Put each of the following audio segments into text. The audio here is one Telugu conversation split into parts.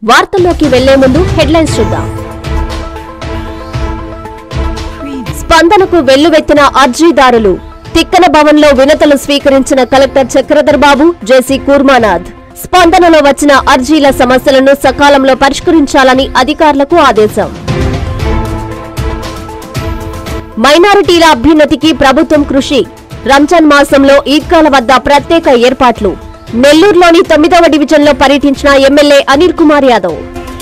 వార్తల్లోకి వెళ్లే ముందు హెడ్లైన్స్ చూద్దాం స్పందనకు వెల్లువెత్తిన అర్జీదారులు తిక్కన భవన్లో వినతులు స్వీకరించిన కలెక్టర్ చక్రధర్ బాబు జేసీ కూర్మానాథ్ స్పందనలో వచ్చిన అర్జీల సమస్యలను సకాలంలో పరిష్కరించాలని అధికారులకు ఆదేశం మైనారిటీల అభ్యున్నతికి ప్రభుత్వం కృషి రంజాన్ మాసంలో ఈద్గాల వద్ద ప్రత్యేక ఏర్పాట్లు నెల్లూరులోని తొమ్మిదవ డివిజన్లో పర్యటించిన ఎమ్మెల్యే అనిల్ కుమార్ యాదవ్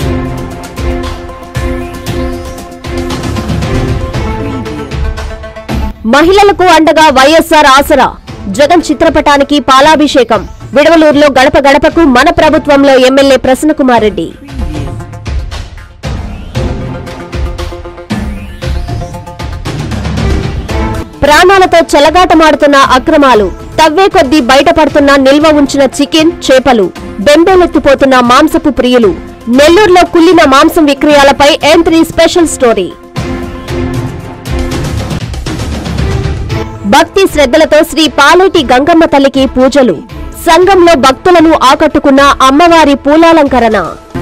మహిళలకు అండగా వైఎస్ఆర్ ఆసరా జగన్ చిత్రపటానికి పాలాభిషేకం విడవలూరులో గడప గడపకు మన ప్రభుత్వంలో ఎమ్మెల్యే ప్రసన్నకుమార్ రెడ్డి ప్రాణాలతో చెలగాటమాడుతున్న అక్రమాలు తవ్వే కొద్దీ బయటపడుతున్న నిల్వ ఉంచిన చికెన్ చేపలు బెంబేలెత్తిపోతున్న మాంసపు ప్రియులు నెల్లూరులో కుల్లిన మాంసం విక్రయాలపై ఎన్ త్రీ స్పెషల్ స్టోరీ భక్తి శ్రద్ధలతో శ్రీ పాలేటి గంగమ్మ తల్లికి పూజలు సంఘంలో భక్తులను ఆకట్టుకున్న అమ్మవారి పూలాలంకరణ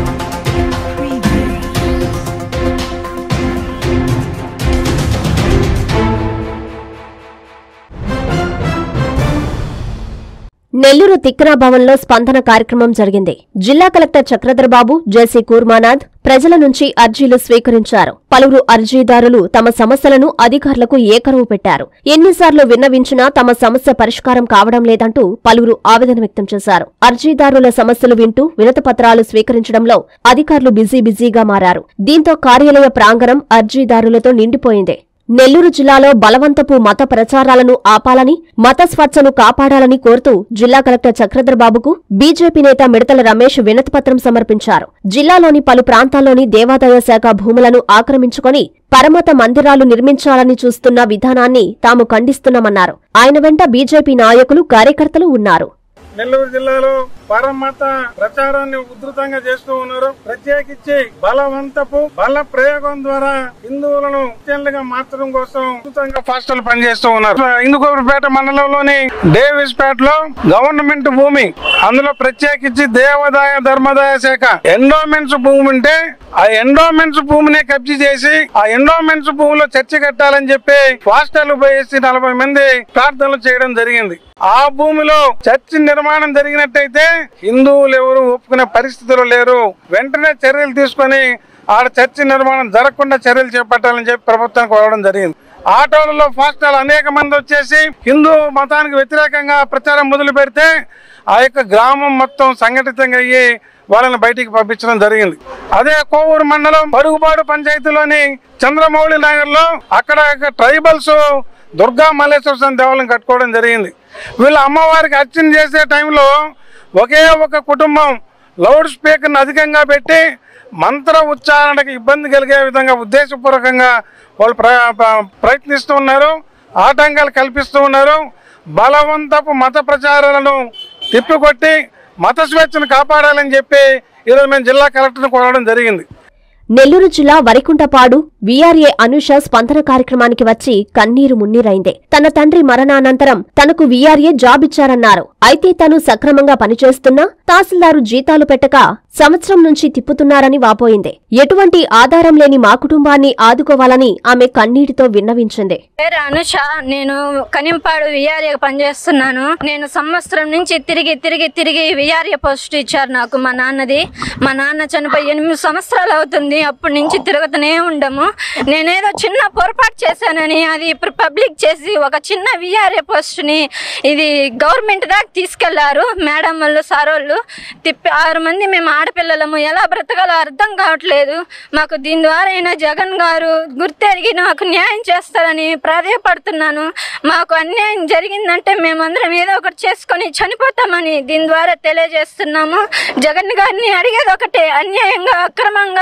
నెల్లూరు తిక్కన భవన్లో స్పందన కార్యక్రమం జరిగింది జిల్లా కలెక్టర్ చక్రధర్ బాబు జేసీ కూర్మానాథ్ ప్రజల నుంచి అర్జీలు స్వీకరించారు పలువురు అర్జీదారులు తమ సమస్యలను అధికారులకు ఏకరువు పెట్టారు ఎన్నిసార్లు విన్నవించినా తమ సమస్య పరిష్కారం కావడం లేదంటూ పలువురు ఆవేదన వ్యక్తం చేశారు అర్జీదారుల సమస్యలు వింటూ వినతపత్రాలు స్వీకరించడంలో అధికారులు బిజీ బిజీగా మారారు దీంతో కార్యాలయ ప్రాంగణం అర్జీదారులతో నిండిపోయింది నెల్లూరు జిల్లాలో బలవంతపు మత ప్రచారాలను ఆపాలని మత స్వచ్ఛను కాపాడాలని కోరుతూ జిల్లా కలెక్టర్ చక్రధర్ బాబుకు బీజేపీ నేత మిడతల రమేష్ వినతిపత్రం సమర్పించారు జిల్లాలోని పలు ప్రాంతాల్లోని దేవాదాయ శాఖ భూములను ఆక్రమించుకొని పరమత మందిరాలు నిర్మించాలని చూస్తున్న విధానాన్ని తాము ఖండిస్తున్నామన్నారు ఆయన వెంట బీజేపీ నాయకులు కార్యకర్తలు ఉన్నారు నెల్లూరు జిల్లాలో పరమత ప్రచారాన్ని ఉధృతంగా చేస్తూ ఉన్నారు ప్రత్యేకించి బలవంతపు బల ప్రయోగం ద్వారా హిందువులను క్రిస్టియన్లుగా మార్చడం కోసం ఉధృతంగా ఫాస్టర్లు పనిచేస్తూ ఉన్నారు ఇందుకూరుపేట మండలంలోని డేవిస్ పేటలో గవర్నమెంట్ భూమి అందులో ప్రత్యేకించి దేవాదాయ ధర్మదాయ శాఖ ఎండోమెంట్స్ భూమి ఉంటే ఆ ఎండోమెంట్స్ భూమిని కబ్జీ చేసి ఆ ఎండోమెంట్స్ భూమిలో చర్చ కట్టాలని చెప్పి ఫాస్టర్లు పోయేసి నలభై మంది ప్రార్థనలు చేయడం జరిగింది ఆ భూమిలో చర్చి నిర్మాణం జరిగినట్టయితే హిందువులు ఎవరు ఒప్పుకునే పరిస్థితులు లేరు వెంటనే చర్యలు తీసుకొని ఆడ చర్చి నిర్మాణం జరగకుండా చర్యలు చేపట్టాలని చెప్పి ప్రభుత్వానికి కోరడం జరిగింది ఆటోలలో ఫాస్టాలు అనేక మంది వచ్చేసి హిందూ మతానికి వ్యతిరేకంగా ప్రచారం మొదలు పెడితే ఆ యొక్క గ్రామం మొత్తం సంఘటితంగా అయ్యి వాళ్ళని బయటికి పంపించడం జరిగింది అదే కోవూరు మండలం పరుగుబాడు పంచాయతీలోని చంద్రమౌళి నగర్ లో అక్కడ ట్రైబల్స్ దుర్గా మల్లేశ్వర స్వామి దేవాలయం కట్టుకోవడం జరిగింది వీళ్ళు అమ్మవారికి అర్చన చేసే టైంలో ఒకే ఒక కుటుంబం లౌడ్ స్పీకర్ని అధికంగా పెట్టి మంత్ర ఉచ్చారణకు ఇబ్బంది కలిగే విధంగా ఉద్దేశపూర్వకంగా వాళ్ళు ప్ర ప్ర- ప్రయత్నిస్తూ ఉన్నారు ఆటంకాలు కల్పిస్తూ ఉన్నారు బలవంతపు మత ప్రచారాలను తిప్పికొట్టి మత స్వేచ్ఛను కాపాడాలని చెప్పి ఈరోజు మేము జిల్లా కలెక్టర్ని కోరడం జరిగింది నెల్లూరు జిల్లా వరికుంటపాడు వీఆర్ఏ అనుష స్పందన కార్యక్రమానికి వచ్చి కన్నీరు మున్నీరైందే తన తండ్రి మరణానంతరం తనకు వీఆర్ఏ జాబ్ ఇచ్చారన్నారు అయితే తను సక్రమంగా పనిచేస్తున్నా తహసీల్దారు జీతాలు పెట్టక సంవత్సరం నుంచి తిప్పుతున్నారని వాపోయింది ఎటువంటి ఆధారం లేని మా కుటుంబాన్ని ఆదుకోవాలని ఆమె కన్నీటితో విన్నవించింది పేరు అనుష నేను కనింపాడు విఆర్ఏ పనిచేస్తున్నాను నేను సంవత్సరం నుంచి తిరిగి తిరిగి తిరిగి విఆర్ఏ పోస్ట్ ఇచ్చారు నాకు మా నాన్నది మా నాన్న చనిపోయి ఎనిమిది సంవత్సరాలు అవుతుంది అప్పటి నుంచి తిరుగుతూనే ఉండము నేనేదో చిన్న పొరపాటు చేశానని అది ఇప్పుడు పబ్లిక్ చేసి ఒక చిన్న విఆర్ఏ పోస్ట్ని ఇది గవర్నమెంట్ దాకా తీసుకెళ్లారు మేడం వాళ్ళు సార్ వాళ్ళు తిప్పి ఆరు మంది మేము ఆడపిల్లలము ఎలా బ్రతకాలో అర్థం కావట్లేదు మాకు దీని ద్వారా అయినా జగన్ గారు గుర్తెరిగి నాకు న్యాయం చేస్తారని ప్రాధాయపడుతున్నాను మాకు అన్యాయం జరిగిందంటే మేమందరం ఏదో ఒకటి చేసుకొని చనిపోతామని దీని ద్వారా తెలియజేస్తున్నాము జగన్ గారిని అడిగేది ఒకటే అన్యాయంగా అక్రమంగా దౌర్జన్యం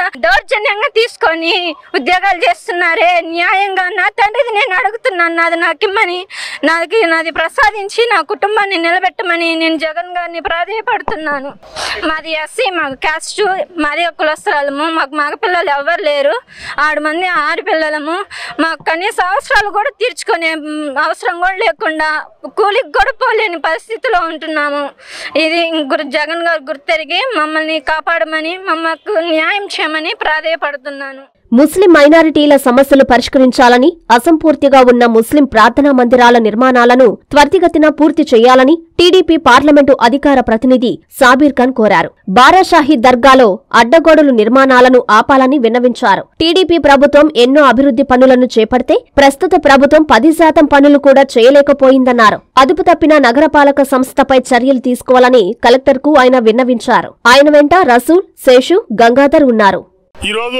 దౌర్జన్యంగా తీసుకొని ఉద్యోగాలు చేస్తున్నారే న్యాయంగా నా తండ్రిది నేను అడుగుతున్నాను నాది నాకు ఇమ్మని నాది నాది ప్రసాదించి నా కుటుంబాన్ని నిలబెట్టమని నేను జగన్ గారిని ప్రాధేయపడుతున్నాను మాది ఎస్సీ మాకు క్యాస్ట్ మాది ఒక కులస్త్రాలము మాకు మగపిల్లలు ఎవరు లేరు ఆరు మంది ఆరు పిల్లలము మాకు కనీస అవసరాలు కూడా తీర్చుకునే మ్, అవసరం కూడా లేకుండా కూలికి కూడా పోలేని పరిస్థితిలో ఉంటున్నాము ఇది గురు జగన్ గారు గుర్తెరిగి మమ్మల్ని కాపాడమని మమ్మకు న్యాయం చేయమని ప్రాధేయపడుతున్నాను ముస్లిం మైనారిటీల సమస్యలు పరిష్కరించాలని అసంపూర్తిగా ఉన్న ముస్లిం ప్రార్థనా మందిరాల నిర్మాణాలను త్వరితగతిన పూర్తి చేయాలని టీడీపీ పార్లమెంటు అధికార ప్రతినిధి సాబీర్ ఖాన్ కోరారు బారాషాహి దర్గాలో అడ్డగోడలు నిర్మాణాలను ఆపాలని విన్నవించారు టీడీపీ ప్రభుత్వం ఎన్నో అభివృద్ధి పనులను చేపడితే ప్రస్తుత ప్రభుత్వం పది శాతం పనులు కూడా చేయలేకపోయిందన్నారు అదుపు తప్పిన నగరపాలక సంస్థపై చర్యలు తీసుకోవాలని కలెక్టర్కు ఆయన విన్నవించారు ఆయన వెంట రసూల్ శేషు గంగాధర్ ఉన్నారు ఈరోజు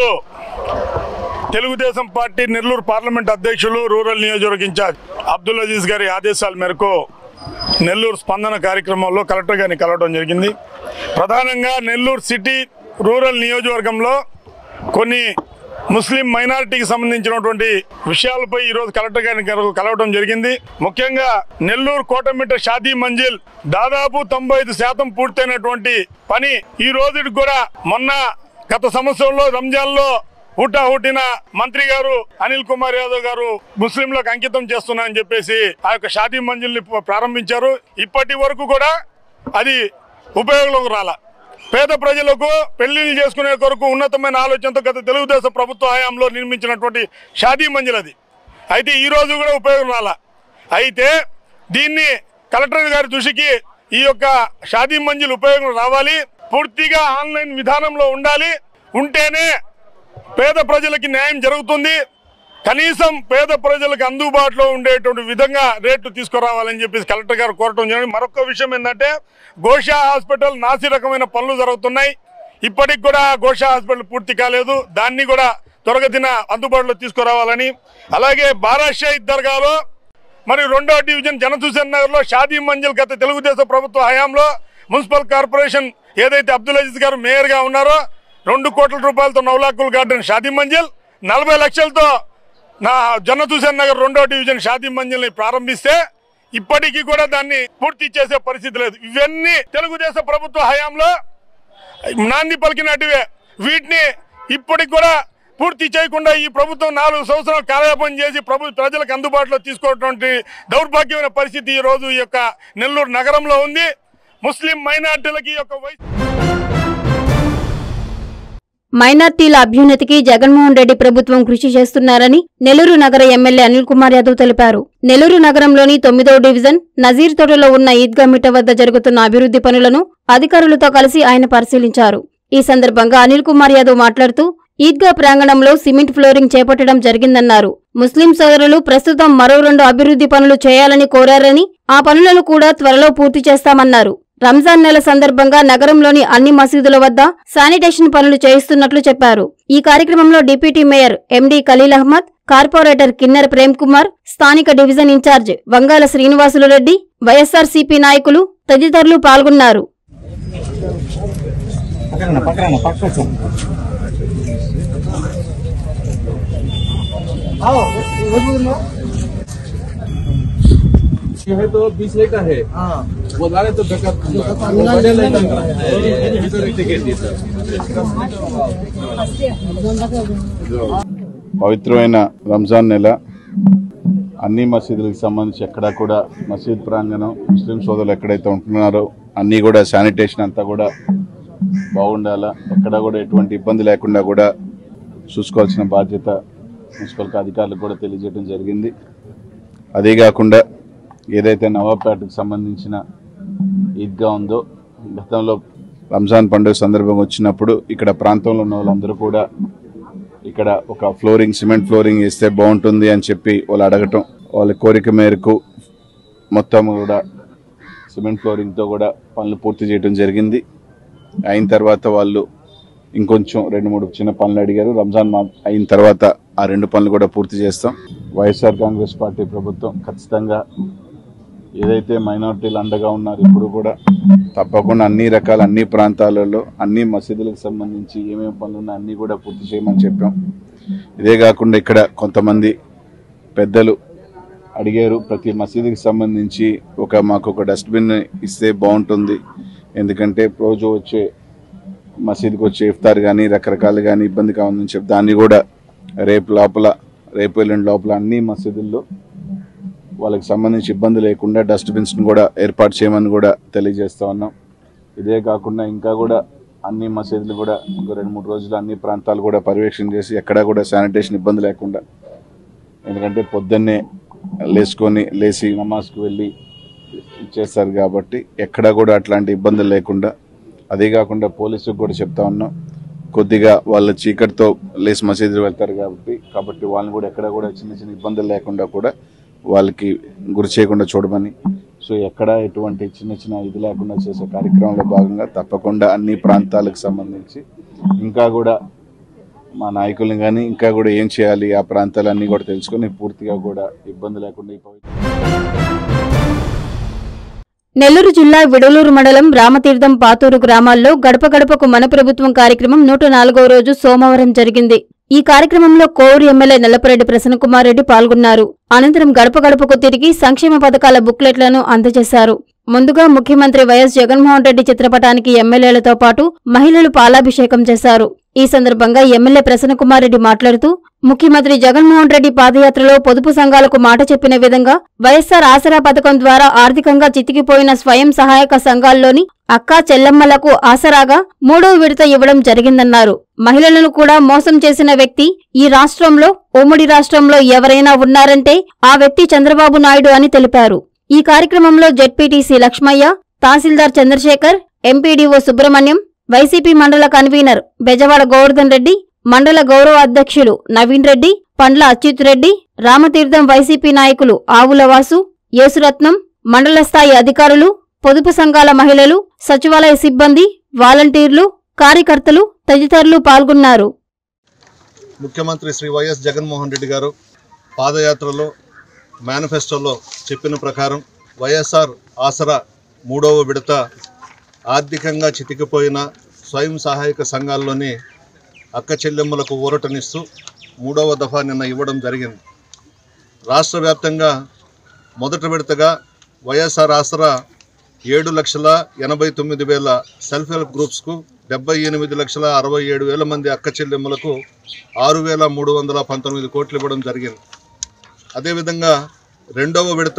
తెలుగుదేశం పార్టీ నెల్లూరు పార్లమెంట్ అధ్యక్షులు రూరల్ నియోజకవర్గ ఇన్ఛార్జ్ అబ్దుల్ అజీజ్ గారి ఆదేశాల మేరకు నెల్లూరు స్పందన కార్యక్రమంలో కలెక్టర్ గారిని కలవడం జరిగింది ప్రధానంగా నెల్లూరు సిటీ రూరల్ నియోజకవర్గంలో కొన్ని ముస్లిం మైనారిటీకి సంబంధించినటువంటి విషయాలపై ఈరోజు కలెక్టర్ గారిని కల- కలవడం జరిగింది ముఖ్యంగా నెల్లూరు కోటమిట్ట షాదీ మంజిల్ దాదాపు తొంభై ఐదు శాతం పూర్తయినటువంటి పని ఈ రోజుకి కూడా మొన్న గత సంవత్సరంలో రంజాన్ లో హుటా హుటిన మంత్రి గారు అనిల్ కుమార్ యాదవ్ గారు ముస్లింలకు అంకితం చేస్తున్నా అని చెప్పేసి ఆ యొక్క షాదీ మంజిల్ని ప- ప్రారంభించారు ఇప్పటి వరకు కూడా అది ఉపయోగంలోకి రాల పేద ప్రజలకు పెళ్లిళ్ళు చేసుకునే కొరకు ఉన్నతమైన ఆలోచనతో గత తెలుగుదేశం ప్రభుత్వ హయాంలో నిర్మించినటువంటి షాదీ మంజిల్ అది అయితే ఈ రోజు కూడా ఉపయోగం రాల అయితే దీన్ని కలెక్టర్ గారి దృష్టికి ఈ యొక్క షాదీ మంజిల్ ఉపయోగం రావాలి పూర్తిగా ఆన్లైన్ విధానంలో ఉండాలి ఉంటేనే పేద ప్రజలకి న్యాయం జరుగుతుంది కనీసం పేద ప్రజలకు అందుబాటులో ఉండేటువంటి విధంగా రేట్లు తీసుకురావాలని చెప్పేసి కలెక్టర్ గారు కోరటం జరిగింది మరొక విషయం ఏంటంటే గోషా హాస్పిటల్ నాసి రకమైన పనులు జరుగుతున్నాయి ఇప్పటికి కూడా గోషా హాస్పిటల్ పూర్తి కాలేదు దాన్ని కూడా త్వరగతిన అందుబాటులో తీసుకురావాలని అలాగే బారాషాయి దర్గాలో మరి రెండో డివిజన్ జనసూసన్ నగర్ లో షాదీ మంజిల్ గత తెలుగుదేశం ప్రభుత్వ హయాంలో మున్సిపల్ కార్పొరేషన్ ఏదైతే అబ్దుల్ అజీజ్ గారు మేయర్ గా ఉన్నారో రెండు కోట్ల రూపాయలతో నవలాకుల్ గార్డెన్ షాదీ మంజిల్ నలభై లక్షలతో నా జనసూసన్ నగర్ రెండో డివిజన్ షాదీ మంజిల్ ని ప్రారంభిస్తే ఇప్పటికీ కూడా దాన్ని పూర్తి చేసే పరిస్థితి లేదు ఇవన్నీ తెలుగుదేశం ప్రభుత్వ హయాంలో నాంది పలికినట్టువే వీటిని ఇప్పటికి కూడా పూర్తి చేయకుండా ఈ ప్రభుత్వం నాలుగు సంవత్సరాలు కాలయాపన చేసి ప్రభు ప్రజలకు అందుబాటులో తీసుకోవటువంటి దౌర్భాగ్యమైన పరిస్థితి ఈ రోజు ఈ యొక్క నెల్లూరు నగరంలో ఉంది ముస్లిం మైనార్టీలకి ఈ యొక్క వై మైనార్టీల అభ్యున్నతికి జగన్మోహన్ రెడ్డి ప్రభుత్వం కృషి చేస్తున్నారని నెల్లూరు నగర ఎమ్మెల్యే అనిల్ కుమార్ యాదవ్ తెలిపారు నెల్లూరు నగరంలోని తొమ్మిదో డివిజన్ నజీర్ తోటలో ఉన్న ఈద్గా మిట్ట వద్ద జరుగుతున్న అభివృద్ధి పనులను అధికారులతో కలిసి ఆయన పరిశీలించారు ఈ సందర్భంగా అనిల్ కుమార్ యాదవ్ మాట్లాడుతూ ఈద్గా ప్రాంగణంలో సిమెంట్ ఫ్లోరింగ్ చేపట్టడం జరిగిందన్నారు ముస్లిం సోదరులు ప్రస్తుతం మరో రెండు అభివృద్ధి పనులు చేయాలని కోరారని ఆ పనులను కూడా త్వరలో పూర్తి చేస్తామన్నారు రంజాన్ నెల సందర్భంగా నగరంలోని అన్ని మసీదుల వద్ద శానిటేషన్ పనులు చేయిస్తున్నట్లు చెప్పారు ఈ కార్యక్రమంలో deputy mayor MD Khalil Ahmed corporator Kinnera Prem Kumar స్థానిక division incharge Vangala Srinivasulu Reddy YSRCP నాయకులు తదితరులు పాల్గొన్నారు పక్కన పక్కన పక్క ये है तो बीस लीटर है वो डाले तो बैकअप పవిత్రమైన రంజాన్ నెల అన్ని మసీదులకు సంబంధించి ఎక్కడా కూడా మసీద్ ప్రాంగణం ముస్లిం సోదరులు ఎక్కడైతే ఉంటున్నారో అన్నీ కూడా శానిటేషన్ అంతా కూడా బాగుండాలా ఎక్కడా కూడా ఎటువంటి ఇబ్బంది లేకుండా కూడా చూసుకోవాల్సిన బాధ్యత మున్సిపల్ అధికారులకు కూడా తెలియజేయడం జరిగింది అదే కాకుండా ఏదైతే నవాబ్పేటకు సంబంధించిన ఈద్గా ఉందో గతంలో రంజాన్ పండుగ సందర్భం వచ్చినప్పుడు ఇక్కడ ప్రాంతంలో ఉన్న వాళ్ళందరూ కూడా ఇక్కడ ఒక ఫ్లోరింగ్ సిమెంట్ ఫ్లోరింగ్ వేస్తే బాగుంటుంది అని చెప్పి వాళ్ళు అడగటం వాళ్ళ కోరిక మేరకు మొత్తం కూడా సిమెంట్ ఫ్లోరింగ్తో కూడా పనులు పూర్తి చేయడం జరిగింది అయిన తర్వాత వాళ్ళు ఇంకొంచెం రెండు మూడు చిన్న పనులు అడిగారు రంజాన్ మా అయిన తర్వాత ఆ రెండు పనులు కూడా పూర్తి చేస్తాం వైఎస్ఆర్ కాంగ్రెస్ పార్టీ ప్రభుత్వం ఖచ్చితంగా ఏదైతే మైనారిటీలు అండగా ఉన్నారు ఇప్పుడు కూడా తప్పకుండా అన్ని రకాల అన్ని ప్రాంతాలలో అన్ని మసీదులకు సంబంధించి ఏమేమి పనులు ఉన్నాయో అన్నీ కూడా పూర్తి చేయమని చెప్పాం ఇదే కాకుండా ఇక్కడ కొంతమంది పెద్దలు అడిగారు ప్రతి మసీదుకి సంబంధించి ఒక మాకు ఒక డస్ట్బిన్ ఇస్తే బాగుంటుంది ఎందుకంటే రోజు వచ్చే మసీదుకి వచ్చే ఇఫ్తార్ కానీ రకరకాలు కానీ ఇబ్బంది కావాలని చెప్పి దాన్ని కూడా రేపు లోపల రేపు ఎల్లుండి లోపల అన్ని మసీదుల్లో వాళ్ళకి సంబంధించి ఇబ్బంది లేకుండా డస్ట్బిన్స్ని కూడా ఏర్పాటు చేయమని కూడా తెలియజేస్తా ఉన్నాం ఇదే కాకుండా ఇంకా కూడా అన్ని మసీదులు కూడా ఇంకో రెండు మూడు రోజులు అన్ని ప్రాంతాలు కూడా పర్యవేక్షణ చేసి ఎక్కడా కూడా శానిటేషన్ ఇబ్బంది లేకుండా ఎందుకంటే పొద్దున్నే లేచుకొని లేచి నమాజ్కి వెళ్ళి చేస్తారు కాబట్టి ఎక్కడా కూడా అట్లాంటి ఇబ్బందులు లేకుండా అదే కాకుండా పోలీసులకు కూడా చెప్తా ఉన్నాం కొద్దిగా వాళ్ళ చీకటితో లేచి మసీదులు వెళ్తారు కాబట్టి కాబట్టి వాళ్ళని కూడా ఎక్కడ కూడా చిన్న చిన్న ఇబ్బందులు లేకుండా కూడా వాళ్ళకి గురి చేయకుండా చూడమని సో ఎక్కడ ఎటువంటి చిన్న చిన్న ఇది లేకుండా చేసే కార్యక్రమంలో భాగంగా తప్పకుండా అన్ని ప్రాంతాలకు సంబంధించి ఇంకా కూడా మా నాయకుల్ని కానీ ఇంకా కూడా ఏం చేయాలి ఆ ప్రాంతాలన్నీ కూడా తెలుసుకొని పూర్తిగా కూడా ఇబ్బంది లేకుండా ఈ పవిత్ర నెల్లూరు జిల్లా విడలూరు మండలం రామతీర్థం పాతూరు గ్రామాల్లో గడప గడపకు మన ప్రభుత్వం కార్యక్రమం నూట నాలుగవ రోజు సోమవారం జరిగింది ఈ కార్యక్రమంలో కోవూరు ఎమ్మెల్యే నల్లపరెడ్డి ప్రసన్నకుమార్ రెడ్డి పాల్గొన్నారు అనంతరం గడప గడపకు తిరిగి సంక్షేమ పథకాల బుక్లెట్లను అందజేశారు ముందుగా ముఖ్యమంత్రి వైఎస్ జగన్మోహన్ రెడ్డి చిత్రపటానికి ఎమ్మెల్యేలతో పాటు మహిళలు పాలాభిషేకం చేశారు ఈ సందర్భంగా ఎమ్మెల్యే ప్రసన్నకుమార్ రెడ్డి మాట్లాడుతూ ముఖ్యమంత్రి జగన్మోహన్ రెడ్డి పాదయాత్రలో పొదుపు సంఘాలకు మాట చెప్పిన విధంగా వైఎస్సార్ ఆసరా పథకం ద్వారా ఆర్థికంగా చితికిపోయిన స్వయం సహాయక సంఘాల్లోని అక్కా చెల్లమ్మలకు ఆసరాగా మూడో విడత ఇవ్వడం జరిగిందన్నారు మహిళలను కూడా మోసం చేసిన వ్యక్తి ఈ రాష్ట్రంలో ఉమ్మడి రాష్ట్రంలో ఎవరైనా ఉన్నారంటే ఆ వ్యక్తి చంద్రబాబు నాయుడు అని తెలిపారు ఈ కార్యక్రమంలో ZPTC Lakshmaiah tahsildar Chandrasekhar MPDO Subrahmanyam YCP మండల కన్వీనర్ బెజవాడ గోవర్ధన్ రెడ్డి మండల గౌరవ అధ్యక్షులు నవీన్ రెడ్డి పండ్ల అచ్యుత్ రెడ్డి రామతీర్థం వైసీపీ నాయకులు ఆవుల వాసు యేసురత్నం మండల స్థాయి అధికారులు పొదుపు సంఘాల మహిళలు సచివాలయ సిబ్బంది వాలంటీర్లు కార్యకర్తలు తదితరులు పాల్గొన్నారు ముఖ్యమంత్రి శ్రీ వైఎస్ జగన్మోహన్ రెడ్డి గారు పాదయాత్రలో మేనిఫెస్టోలో చెప్పిన ప్రకారం వైఎస్ఆర్ ఆసరా మూడవ విడత ఆర్థికంగా చితికిపోయిన స్వయం సహాయక సంఘాల్లోని అక్క చెల్లెమ్మలకు ఊరటనిస్తూ మూడవ దఫా నిన్న ఇవ్వడం జరిగింది రాష్ట్ర వ్యాప్తంగా మొదటి విడతగా వైఎస్ఆర్ ఆసరా ఏడు లక్షల ఎనభై తొమ్మిది వేల సెల్ఫ్ హెల్ప్ గ్రూప్స్కు డెబ్బై ఎనిమిది లక్షల అరవై ఏడు వేల మంది అక్క చెల్లెమ్మలకు ఆరు వేల మూడు వందల పంతొమ్మిది కోట్లు ఇవ్వడం జరిగింది అదేవిధంగా రెండవ విడత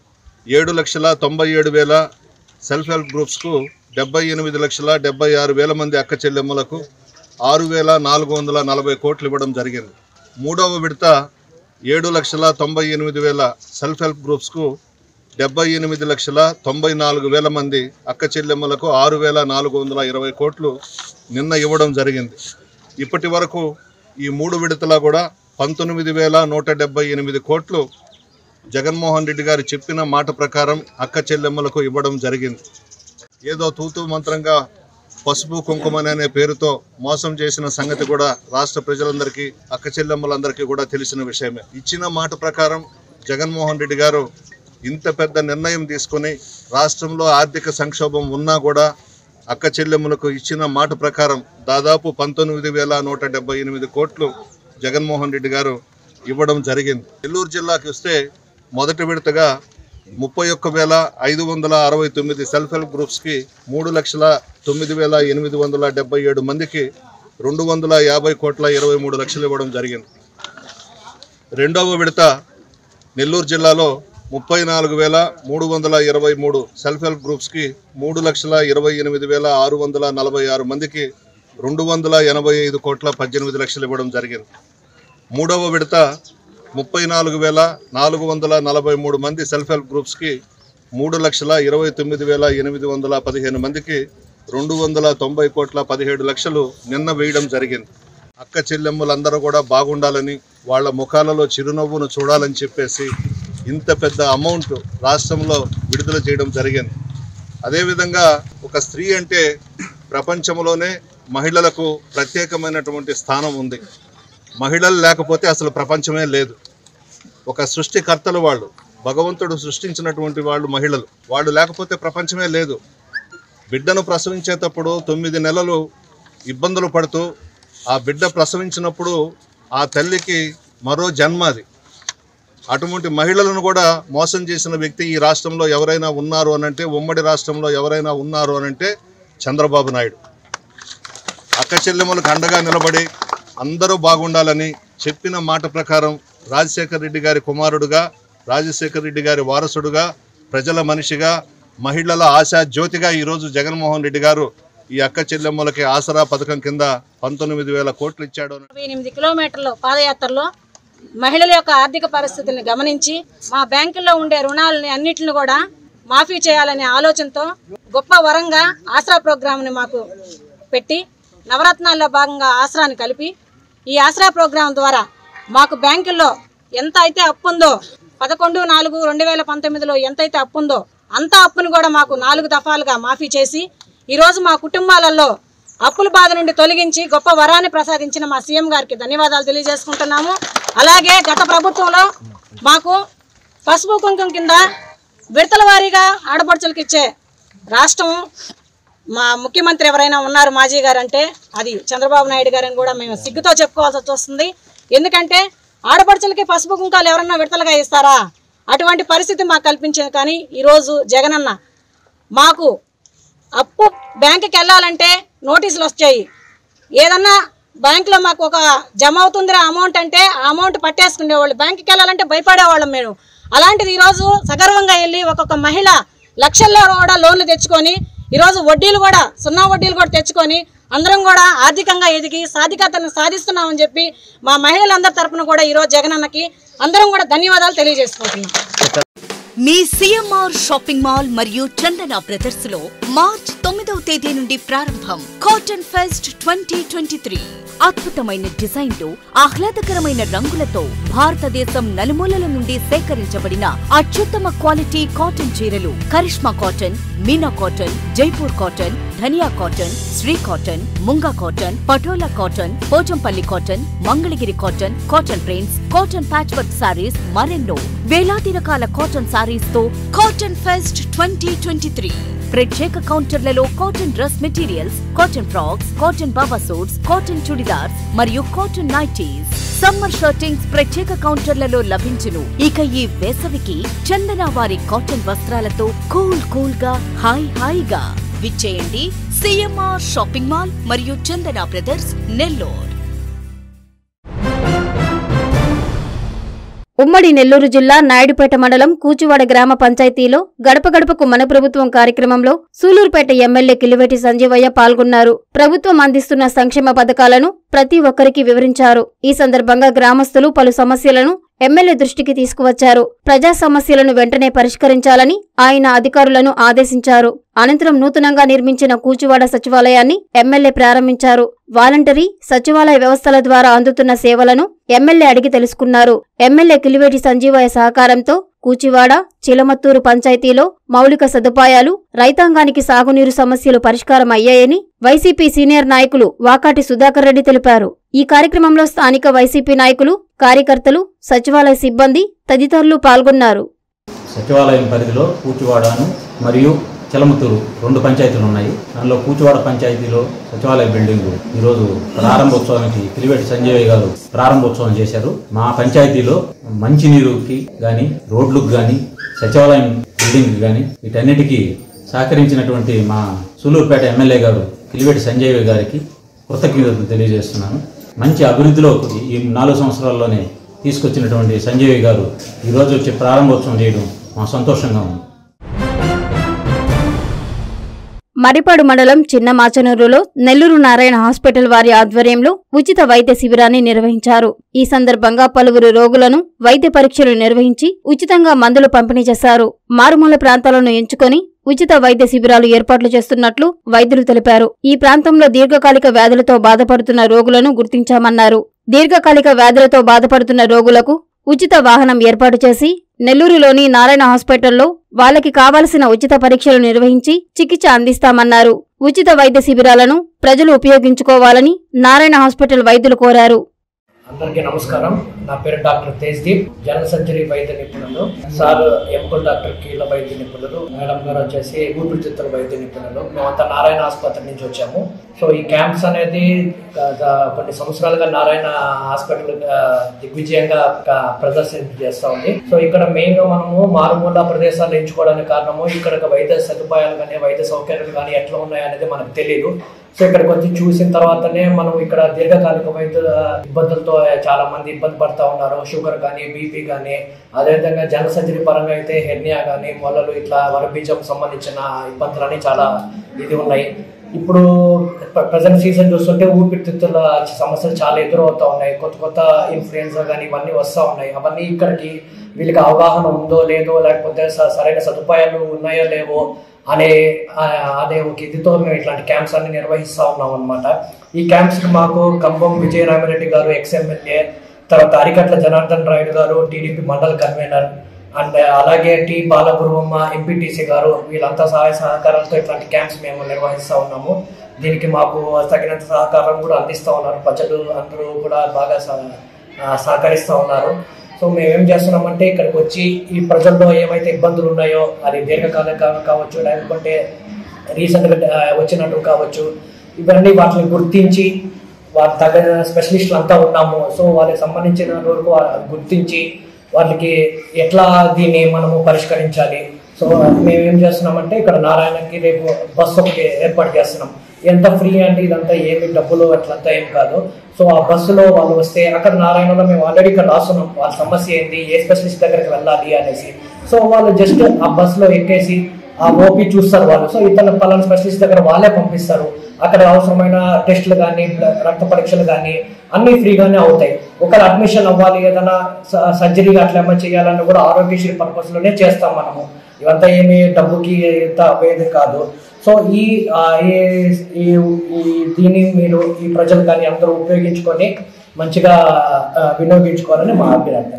ఏడు లక్షల తొంభై ఏడు వేల సెల్ఫ్ హెల్ప్ గ్రూప్స్కు డెబ్బై ఎనిమిది లక్షల డెబ్బై ఆరు వేల మంది అక్క చెల్లెమ్మలకు ఆరు వేల నాలుగు వందల నలభై కోట్లు ఇవ్వడం జరిగింది మూడవ విడత ఏడు లక్షల తొంభై ఎనిమిది వేల సెల్ఫ్ హెల్ప్ గ్రూప్స్కు డెబ్బై ఎనిమిది లక్షల తొంభై నాలుగు వేల మంది అక్క చెల్లెమ్మలకు ఆరు వేల నాలుగు వందల ఇరవై కోట్లు నిన్న ఇవ్వడం జరిగింది ఇప్పటి వరకు ఈ మూడు విడతలా కూడా పంతొమ్మిది వేల నూట డెబ్బై ఎనిమిది కోట్లు జగన్మోహన్ రెడ్డి గారు చెప్పిన మాట ప్రకారం అక్క చెల్లెమ్మలకు ఇవ్వడం జరిగింది ఏదో తూతు మంత్రంగా పసుపు కుంకుమని అనే పేరుతో మోసం చేసిన సంగతి కూడా రాష్ట్ర ప్రజలందరికీ అక్క చెల్లెమ్మలందరికీ కూడా తెలిసిన విషయమే ఇచ్చిన మాట ప్రకారం జగన్మోహన్ రెడ్డి గారు ఇంత పెద్ద నిర్ణయం తీసుకొని రాష్ట్రంలో ఆర్థిక సంక్షోభం ఉన్నా కూడా అక్క చెల్లెమ్మలకు ఇచ్చిన మాట ప్రకారం దాదాపు పంతొమ్మిది వేల నూట డెబ్బై ఎనిమిది కోట్లు జగన్మోహన్ రెడ్డి గారు ఇవ్వడం జరిగింది నెల్లూరు జిల్లాకి వస్తే మొదటి విడతగా ముప్పై ఒక్క వేల ఐదు వందల అరవై తొమ్మిది సెల్ఫ్ హెల్ప్ గ్రూప్స్కి మూడు లక్షల తొమ్మిది వేల ఎనిమిది వందల డెబ్బై ఏడు మందికి రెండు వందల యాభై కోట్ల ఇరవై మూడు లక్షలు ఇవ్వడం జరిగింది రెండవ విడత నెల్లూరు జిల్లాలో ముప్పై నాలుగు వేల మూడు వందల ఇరవై మూడు సెల్ఫ్ హెల్ప్ గ్రూప్స్కి మూడు లక్షల ఇరవై ఎనిమిది వేల ఆరు వందల నలభై ఆరు మందికి రెండు వందల ఎనభై ఐదు కోట్ల పద్దెనిమిది లక్షలు ఇవ్వడం జరిగింది మూడవ విడత ముప్పై నాలుగు వేల నాలుగు వందల నలభై మూడు మంది సెల్ఫ్ హెల్ప్ గ్రూప్స్కి మూడు లక్షల ఇరవై తొమ్మిది వేల ఎనిమిది వందల పదిహేను మందికి రెండు వందల తొంభై కోట్ల పదిహేడు లక్షలు నిన్న వేయడం జరిగింది అక్క చెల్లెమ్మలందరూ కూడా బాగుండాలని వాళ్ళ ముఖాలలో చిరునవ్వును చూడాలని చెప్పేసి ఇంత పెద్ద అమౌంట్ రాష్ట్రంలో విడుదల చేయడం జరిగింది అదేవిధంగా ఒక స్త్రీ అంటే ప్రపంచంలోనే మహిళలకు ప్రత్యేకమైనటువంటి స్థానం ఉంది మహిళలు లేకపోతే అసలు ప్రపంచమే లేదు ఒక సృష్టికర్తలు వాళ్ళు భగవంతుడు సృష్టించినటువంటి వాళ్ళు మహిళలు వాళ్ళు లేకపోతే ప్రపంచమే లేదు బిడ్డను ప్రసవించేటప్పుడు తొమ్మిది నెలలు ఇబ్బందులు పడుతూ ఆ బిడ్డ ప్రసవించినప్పుడు ఆ తల్లికి మరో జన్మ అది అటువంటి మహిళలను కూడా మోసం చేసిన వ్యక్తి ఈ రాష్ట్రంలో ఎవరైనా ఉన్నారు అనంటే ఉమ్మడి రాష్ట్రంలో ఎవరైనా ఉన్నారు అనంటే చంద్రబాబు నాయుడు అక్క చెల్లెమ్మలకు అండగా నిలబడి అందరూ బాగుండాలని చెప్పిన మాట ప్రకారం రాజశేఖర రెడ్డి గారి కుమారుడుగా రాజశేఖర రెడ్డి గారి వారసుడుగా ప్రజల మనిషిగా మహిళల ఆశా జ్యోతిగా ఈరోజు జగన్మోహన్ రెడ్డి గారు ఈ అక్క చెల్లెమ్మలకి ఆసరా పథకం కింద పంతొమ్మిది వేల కోట్లు ఇచ్చాడు అని నలభై ఎనిమిది కిలోమీటర్లు పాదయాత్రలో మహిళల యొక్క ఆర్థిక పరిస్థితిని గమనించి మా బ్యాంకుల్లో ఉండే రుణాలని అన్నిటిని కూడా మాఫీ చేయాలనే ఆలోచనతో గొప్ప వరంగా ఆసరా ప్రోగ్రాంని మాకు పెట్టి నవరత్నాల్లో భాగంగా ఆసరాని కలిపి ఈ ఆసరా ప్రోగ్రాం ద్వారా మాకు బ్యాంకుల్లో ఎంత అయితే అప్పు ఉందో పదకొండు నాలుగు రెండు వేల పంతొమ్మిదిలో ఎంతైతే అప్పు ఉందో అంత అప్పును కూడా మాకు నాలుగు దఫాలుగా మాఫీ చేసి ఈరోజు మా కుటుంబాలలో అప్పుల బాధ నుండి తొలగించి గొప్ప వరాన్ని ప్రసాదించిన మా సీఎం గారికి ధన్యవాదాలు తెలియజేసుకుంటున్నాము అలాగే గత ప్రభుత్వంలో మాకు పసుపు కుంకుమ కింద విడతల వారీగా ఆడపడుచులకు ఇచ్చే రాష్ట్రం మా ముఖ్యమంత్రి ఎవరైనా ఉన్నారు మాజీ గారు అంటే అది చంద్రబాబు నాయుడు గారని కూడా మేము సిగ్గుతో చెప్పుకోవాల్సి వస్తుంది ఎందుకంటే ఆడపడుచులకి పసుపు కుంకాలు ఎవరన్నా విడతలుగా ఇస్తారా అటువంటి పరిస్థితి మాకు కల్పించింది కానీ ఈరోజు జగనన్న మాకు అప్పు బ్యాంకుకి వెళ్ళాలంటే నోటీసులు వచ్చాయి ఏదన్నా బ్యాంకులో మాకు ఒక జమ అవుతుందిరా అమౌంట్ అంటే ఆ అమౌంట్ పట్టేసుకునేవాళ్ళు బ్యాంకుకి వెళ్ళాలంటే భయపడేవాళ్ళం మేము అలాంటిది ఈరోజు సగర్వంగా వెళ్ళి ఒక్కొక్క మహిళ లక్షల్లో కూడా లోన్లు తెచ్చుకొని ఈరోజు వడ్డీలు కూడా సున్నా వడ్డీలు కూడా తెచ్చుకొని అందరం కూడా ఆర్థికంగా ఎదిగి సాధికారతను సాధిస్తున్నామని చెప్పి మా మహిళలందరి తరపున కూడా ఈరోజు జగనన్నకి అందరం కూడా ధన్యవాదాలు తెలియజేసుకుంటున్నాం మీ సిఎంఆర్ షాపింగ్ మాల్ మరియు చందన బ్రదర్స్ లో మార్చ్ తొమ్మిదవ తేదీ నుండి ప్రారంభం cotton fest twenty twenty three అద్భుతమైన డిజైన్లు ఆహ్లాదకరమైన రంగులతో భారతదేశం నలుమూలల నుండి సేకరించబడిన అత్యుత్తమ క్వాలిటీ కాటన్ చీరలు Karishma cotton Meena cotton Jaipur cotton Dhaniya cotton Shri cotton Moonga cotton Patola cotton Pochampalli cotton Mangalagiri cotton cotton prints cotton patch work sarees మరెన్నో వేలాది రకాల కాటన్ సారీస్ తో cotton fest twenty twenty three ప్రత్యేక కౌంటర్లలో cotton dress materials cotton frocks cotton baba suits cotton churidars మరియు కాటన్ నైటీస్ సమ్మర్ షర్టింగ్స్ ప్రత్యేక కౌంటర్లలో లభించును ఇక ఈ వేసవికి చందన వారి కాటన్ వస్త్రాలతో కూల్ కూల్ గా హాయ్ హాయిగా విచ్చేయండి సిఎంఆర్ షాపింగ్ మాల్ మరియు చందన బ్రదర్స్ నెల్లూరు ఉమ్మడి నెల్లూరు జిల్లా నాయుడుపేట మండలం కూచువాడ గ్రామ పంచాయతీలో గడప గడపకు మన ప్రభుత్వం కార్యక్రమంలో సూలూరుపేట ఎమ్మెల్యే కిలివేటి సంజీవయ్య పాల్గొన్నారు ప్రభుత్వం అందిస్తున్న సంక్షేమ పథకాలను ప్రతి ఒక్కరికి వివరించారు ఈ సందర్భంగా గ్రామస్తులు పలు సమస్యలను ఎమ్మెల్యే దృష్టికి తీసుకువచ్చారు ప్రజా సమస్యలను వెంటనే పరిష్కరించాలని ఆయన అధికారులను ఆదేశించారు అనంతరం నూతనంగా నిర్మించిన కూచువాడ సచివాలయాన్ని ఎమ్మెల్యే ప్రారంభించారు వాలంటరీ సచివాలయ వ్యవస్థల ద్వారా అందుతున్న సేవలను ఎమ్మెల్యే అడిగి తెలుసుకున్నారు ఎమ్మెల్యే కిలివేటి సంజీవయ్య సహకారంతో కూచివాడ చిలమత్తూరు పంచాయతీలో మౌలిక సదుపాయాలు రైతాంగానికి సాగునీరు సమస్యలు పరిష్కారం అయ్యాయని వైసీపీ సీనియర్ నాయకులు వాకాటి సుధాకర్ రెడ్డి తెలిపారు ఈ కార్యక్రమంలో స్థానిక వైసీపీ నాయకులు కార్యకర్తలు సచివాలయ సిబ్బంది తదితరులు పాల్గొన్నారు సచివాలయం పరిధిలో కూచివాడను మరియు చిలమతూరు రెండు పంచాయతీలు ఉన్నాయి దానిలో కూచివాడ పంచాయతీలో సచివాలయ బిల్డింగ్ ఈరోజు ప్రారంభోత్సవానికి పిలివేటి సంజయ్ గారు ప్రారంభోత్సవం చేశారు మా పంచాయతీలో మంచినీరుకి కానీ రోడ్లకు కానీ సచివాలయం బిల్డింగ్ కానీ వీటన్నిటికీ సహకరించినటువంటి మా సూలూరుపేట ఎమ్మెల్యే గారు కిలివేటి సంజయ్ గారికి కృతజ్ఞతలు తెలియజేస్తున్నాను మంచి అభివృద్ధిలో ఈ నాలుగు సంవత్సరాల్లోనే తీసుకొచ్చినటువంటి సంజయ్ గారు ఈరోజు వచ్చి ప్రారంభోత్సవం చేయడం మా సంతోషంగా ఉంది మరిపాడు మండలం చిన్న మాచనూరులో నెల్లూరు నారాయణ హాస్పిటల్ వారి ఆధ్వర్యంలో ఉచిత వైద్య శిబిరాన్ని నిర్వహించారు ఈ సందర్భంగా పలువురు రోగులను వైద్య పరీక్షలు నిర్వహించి ఉచితంగా మందులు పంపిణీ చేశారు మారుమూల ప్రాంతాలను ఎంచుకొని ఉచిత వైద్య శిబిరాలు ఏర్పాట్లు చేస్తున్నట్లు వైద్యులు తెలిపారు ఈ ప్రాంతంలో దీర్ఘకాలిక వ్యాధులతో బాధపడుతున్న రోగులను గుర్తించామన్నారు దీర్ఘకాలిక వ్యాధులతో బాధపడుతున్న రోగులకు ఉచిత వాహనం ఏర్పాటు చేసి నెల్లూరులోని నారాయణ హాస్పిటల్లో వాళ్ళకి కావలసిన ఉచిత పరీక్షలు నిర్వహించి చికిత్స అందిస్తామన్నారు ఉచిత వైద్య శిబిరాలను ప్రజలు ఉపయోగించుకోవాలని నారాయణ హాస్పిటల్ వైద్యులు కోరారు అందరికీ నమస్కారం నా పేరు డాక్టర్ తేజ్దీప్ జనరల్ సర్జరీ వైద్య నిపుణులు సార్ ఎంపుల్ డాక్టర్ కీళ్ళ వైద్య నిపుణులు మేడం గారు వచ్చేసి ఊపిరితిత్తుల వైద్య నిపుణులు మేమంతా నారాయణ ఆసుపత్రి నుంచి వచ్చాము సో ఈ క్యాంప్స్ అనేది గ- గ- కొన్ని సంవత్సరాలుగా నారాయణ హాస్పిటల్ ఆ, దిగ్విజయంగా ఆ, ప్రదర్శన చేస్తా ఉంది సో ఇక్కడ మెయిన్ గా మనము మారుమూల ప్రదేశాలు ఎంచుకోవడానికి కారణము ఇక్కడ వైద్య సదుపాయాలు కానీ వైద్య సౌకర్యాలు కానీ ఎట్లా ఉన్నాయి అనేది మనకు తెలియదు సో ఇక్కడికి వచ్చి చూసిన తర్వాతనే మనం ఇక్కడ దీర్ఘకాలిక వైద్యుల ఇబ్బందులతో చాలా మంది ఇబ్బంది పడతా ఉన్నారు షుగర్ కానీ బీపీ కానీ అదేవిధంగా జన సర్జరీ పరంగా అయితే హెర్నియా కానీ మొలలు ఇట్లా వరబీజం సంబంధించిన ఇబ్బందులని చాలా ఇది ఉన్నాయి ఇప్పుడు ప్రజెంట్ సీజన్ చూస్తుంటే ఊపిరితిత్తుల సమస్యలు చాలా ఎదురవుతా ఉన్నాయి కొత్త కొత్త ఇన్ఫ్లుయెన్జా కానీ ఇవన్నీ వస్తూ ఉన్నాయి అవన్నీ ఇక్కడికి వీళ్ళకి అవగాహన ఉందో లేదో లేకపోతే స- సరైన సదుపాయాలు ఉన్నాయో లేవో అనే ఆ, అనే ఒక ఇదితో మేము ఇట్లాంటి క్యాంప్స్ అన్ని నిర్వహిస్తూ ఉన్నాం అనమాట ఈ క్యాంప్స్ మాకు కంబం విజయరామిరెడ్డి గారు ఎక్స్ ఎమ్మెల్యే తర్వాత అరికట్ల జనార్దన్ రాయుడు గారు టీడీపీ మండల్ కన్వీనర్ అండ్ అలాగే టి బాలగురువమ్మ ఎంపీటీసీ గారు వీళ్ళంతా సహాయ సహకారాలతో ఇట్లాంటి క్యాంప్స్ మేము నిర్వహిస్తూ ఉన్నాము దీనికి మాకు తగినంత సహకారం కూడా అందిస్తూ ఉన్నారు ప్రజలు అందరూ కూడా బాగా సహ- ఆ, సహకరిస్తూ ఉన్నారు సో మేము ఏం చేస్తున్నామంటే ఇక్కడికి వచ్చి ఈ ప్రజల్లో ఏమైతే ఇబ్బందులు ఉన్నాయో అది దీర్ఘకాలం కా- కావచ్చు లేకపోతే రీసెంట్గా ఆ, వచ్చినట్టు కావచ్చు ఇవన్నీ వాటిని గుర్తించి వాటి తగిన స్పెషలిస్టులు అంతా ఉన్నాము సో వాళ్ళకి సంబంధించిన వరకు వా- గుర్తించి వాళ్ళకి ఎట్లా దీన్ని మనము పరిష్కరించాలి సో మేము ఏం చేస్తున్నామంటే ఇక్కడ నారాయణకి రేపు బస్సు ఒకటి ఏర్పాటు చేస్తున్నాం ఎంత ఫ్రీ అంటే ఇదంతా ఏమి డబ్బులు అట్లంతా ఏం కాదు సో ఆ బస్సులో వాళ్ళు వస్తే అక్కడ నారాయణలో మేము ఆల్రెడీ ఇక్కడ రాస్తున్నాం వాళ్ళ సమస్య ఏంటి ఏ స్పెషలిస్ట్ దగ్గరికి వెళ్ళాలి అనేసి సో వాళ్ళు జస్ట్ ఆ బస్సులో ఎక్కేసి ఆ ఓపీ చూస్తారు వాళ్ళు సో ఇతను పలానా స్పెషలిస్ట్ దగ్గర వాళ్ళే పంపిస్తారు అక్కడ అవసరమైన టెస్టులు కానీ రక్త పరీక్షలు కానీ అన్ని ఫ్రీగానే అవుతాయి ఒకవేళ అడ్మిషన్ అవ్వాలి ఏదైనా సర్జరీ అట్లా ఏమైనా చేయాలని కూడా ఆరోగ్యశ్రీ పర్పస్ లోనే చేస్తాం మనము ఇవంతా ఏమి డబ్బుకి ఇంత అవ్వేది కాదు సో ఈ ఆ, ఈ- ఈ ఈ దీన్ని మీరు ఈ ప్రజలు కానీ అందరూ ఉపయోగించుకొని మంచిగా ఆ, వినియోగించుకోవాలని మా అభిప్రాయం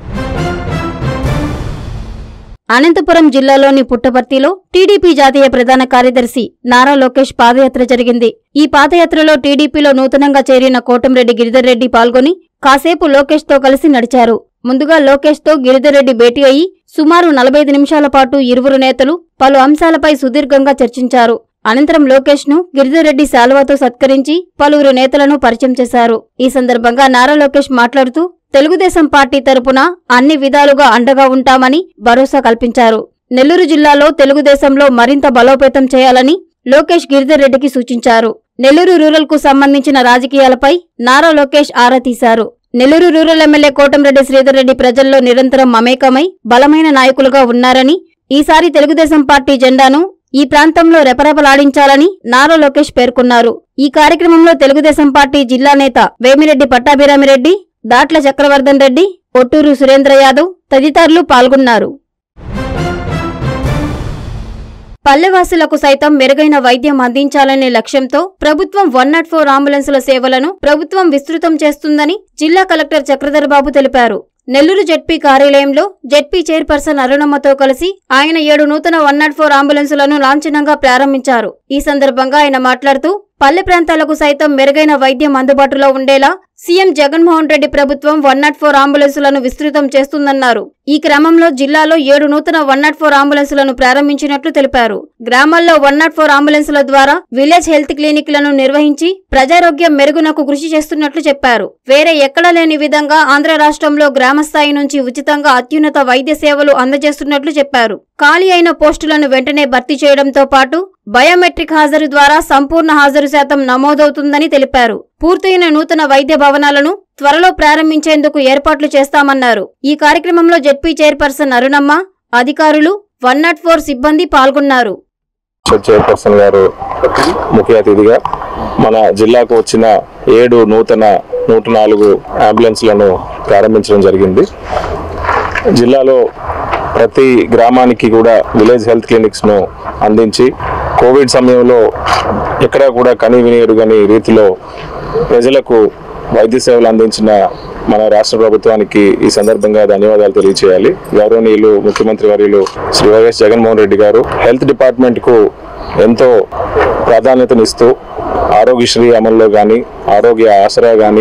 అనంతపురం జిల్లాలోని పుట్టపర్తిలో టీడీపీ జాతీయ ప్రధాన కార్యదర్శి నారా లోకేష్ పాదయాత్ర జరిగింది ఈ పాదయాత్రలో టీడీపీలో నూతనంగా చేరిన కోటంరెడ్డి గిరిధర్ రెడ్డి పాల్గొని కాసేపు లోకేష్ తో కలిసి నడిచారు ముందుగా లోకేష్ తో గిరిధర్ రెడ్డి భేటీ అయి సుమారు నలభై ఐదు నిమిషాల పాటు ఇరువురు నేతలు పలు అంశాలపై సుదీర్ఘంగా చర్చించారు అనంతరం లోకేష్ ను గిరిధర్ రెడ్డి శాలువాతో సత్కరించి పలువురు నేతలను పరిచయం చేశారు ఈ సందర్భంగా నారా లోకేష్ మాట్లాడుతూ తెలుగుదేశం పార్టీ తరపున అన్ని విధాలుగా అండగా ఉంటామని భరోసా కల్పించారు నెల్లూరు జిల్లాలో తెలుగుదేశంలో మరింత బలోపేతం చేయాలని లోకేష్ గిరిధర్ రెడ్డికి సూచించారు నెల్లూరు రూరల్ కు సంబంధించిన రాజకీయాలపై నారా లోకేష్ ఆరా తీశారు నెల్లూరు రూరల్ ఎమ్మెల్యే కోటంరెడ్డి శ్రీధర్ రెడ్డి ప్రజల్లో నిరంతరం మమేకమై బలమైన నాయకులుగా ఉన్నారని ఈసారి తెలుగుదేశం పార్టీ జెండాను ఈ ప్రాంతంలో రెపరెపలాడించాలని నారా లోకేష్ పేర్కొన్నారు ఈ కార్యక్రమంలో తెలుగుదేశం పార్టీ జిల్లా నేత వేమిరెడ్డి పట్టాభిరామిరెడ్డి దాట్ల చక్రవర్ధన్ రెడ్డి ఒట్టూరు సురేంద్ర యాదవ్ తదితరులు పాల్గొన్నారు పల్లెవాసులకు సైతం మెరుగైన వైద్యం అందించాలనే లక్ష్యంతో ప్రభుత్వం వన్ నాట్ ఫోర్ అంబులెన్సుల సేవలను ప్రభుత్వం విస్తృతం చేస్తుందని జిల్లా కలెక్టర్ చక్రధర్ బాబు తెలిపారు నెల్లూరు జెడ్పీ కార్యాలయంలో జెడ్పీ చైర్పర్సన్ అరుణమ్మతో కలిసి ఆయన ఏడు నూతన వన్ నాట్ ఫోర్ అంబులెన్సులను లాంఛనంగా ప్రారంభించారు ఈ సందర్భంగా ఆయన మాట్లాడుతూ పల్లె ప్రాంతాలకు సైతం మెరుగైన వైద్యం అందుబాటులో ఉండేలా సీఎం జగన్మోహన్ రెడ్డి ప్రభుత్వం వన్ నాట్ ఫోర్ అంబులెన్సులను విస్తృతం చేస్తుందన్నారు ఈ క్రమంలో జిల్లాలో ఏడు నూతన వన్ నాట్ ఫోర్ అంబులెన్సులను ప్రారంభించినట్లు తెలిపారు గ్రామాల్లో వన్ నాట్ ఫోర్ అంబులెన్సుల ద్వారా విలేజ్ హెల్త్ క్లినిక్లను నిర్వహించి ప్రజారోగ్యం మెరుగునకు కృషి చేస్తున్నట్లు చెప్పారు వేరే ఎక్కడా లేని విధంగా ఆంధ్ర రాష్ట్రంలో గ్రామస్థాయి నుంచి ఉచితంగా అత్యున్నత వైద్య సేవలు అందజేస్తున్నట్లు చెప్పారు ఖాళీ అయిన పోస్టులను వెంటనే భర్తీ చేయడంతో పాటు బయోమెట్రిక్ హాజరు ద్వారా సంపూర్ణ హాజరు శాతం నమోదవుతుందని తెలిపారు పూర్తయిన నూతన వైద్య భవనాలను త్వరలో ప్రారంభించేందుకు ఏర్పాట్లు చేస్తామన్నారు ఈ కార్యక్రమంలో జెడ్పీ చైర్పర్సన్ అరుణమ్మ అధికారులు వన్ నాట్ ఫోర్ సిబ్బంది పాల్గొన్నారు చైర్పర్సన్ గారు ముఖ్య అతిథిగా మన జిల్లాకు వచ్చిన ఏడు నూతన నూట నాలుగు అంబులెన్స్లను ప్రారంభించడం జరిగింది జిల్లాలో ప్రతి గ్రామానికి కూడా విలేజ్ హెల్త్ క్లినిక్స్ను అందించి కోవిడ్ సమయంలో ఎక్కడా కూడా కని వినియరుగని రీతిలో ప్రజలకు వైద్య సేవలు అందించిన మన రాష్ట్ర ప్రభుత్వానికి ఈ సందర్భంగా ధన్యవాదాలు తెలియజేయాలి గౌరవనీయులు ముఖ్యమంత్రి వర్యులు శ్రీ వైఎస్ జగన్మోహన్ రెడ్డి గారు హెల్త్ డిపార్ట్మెంట్కు ఎంతో ప్రాధాన్యతనిస్తూ ఆరోగ్యశ్రీ అమల్లో కానీ ఆరోగ్య ఆసరా కానీ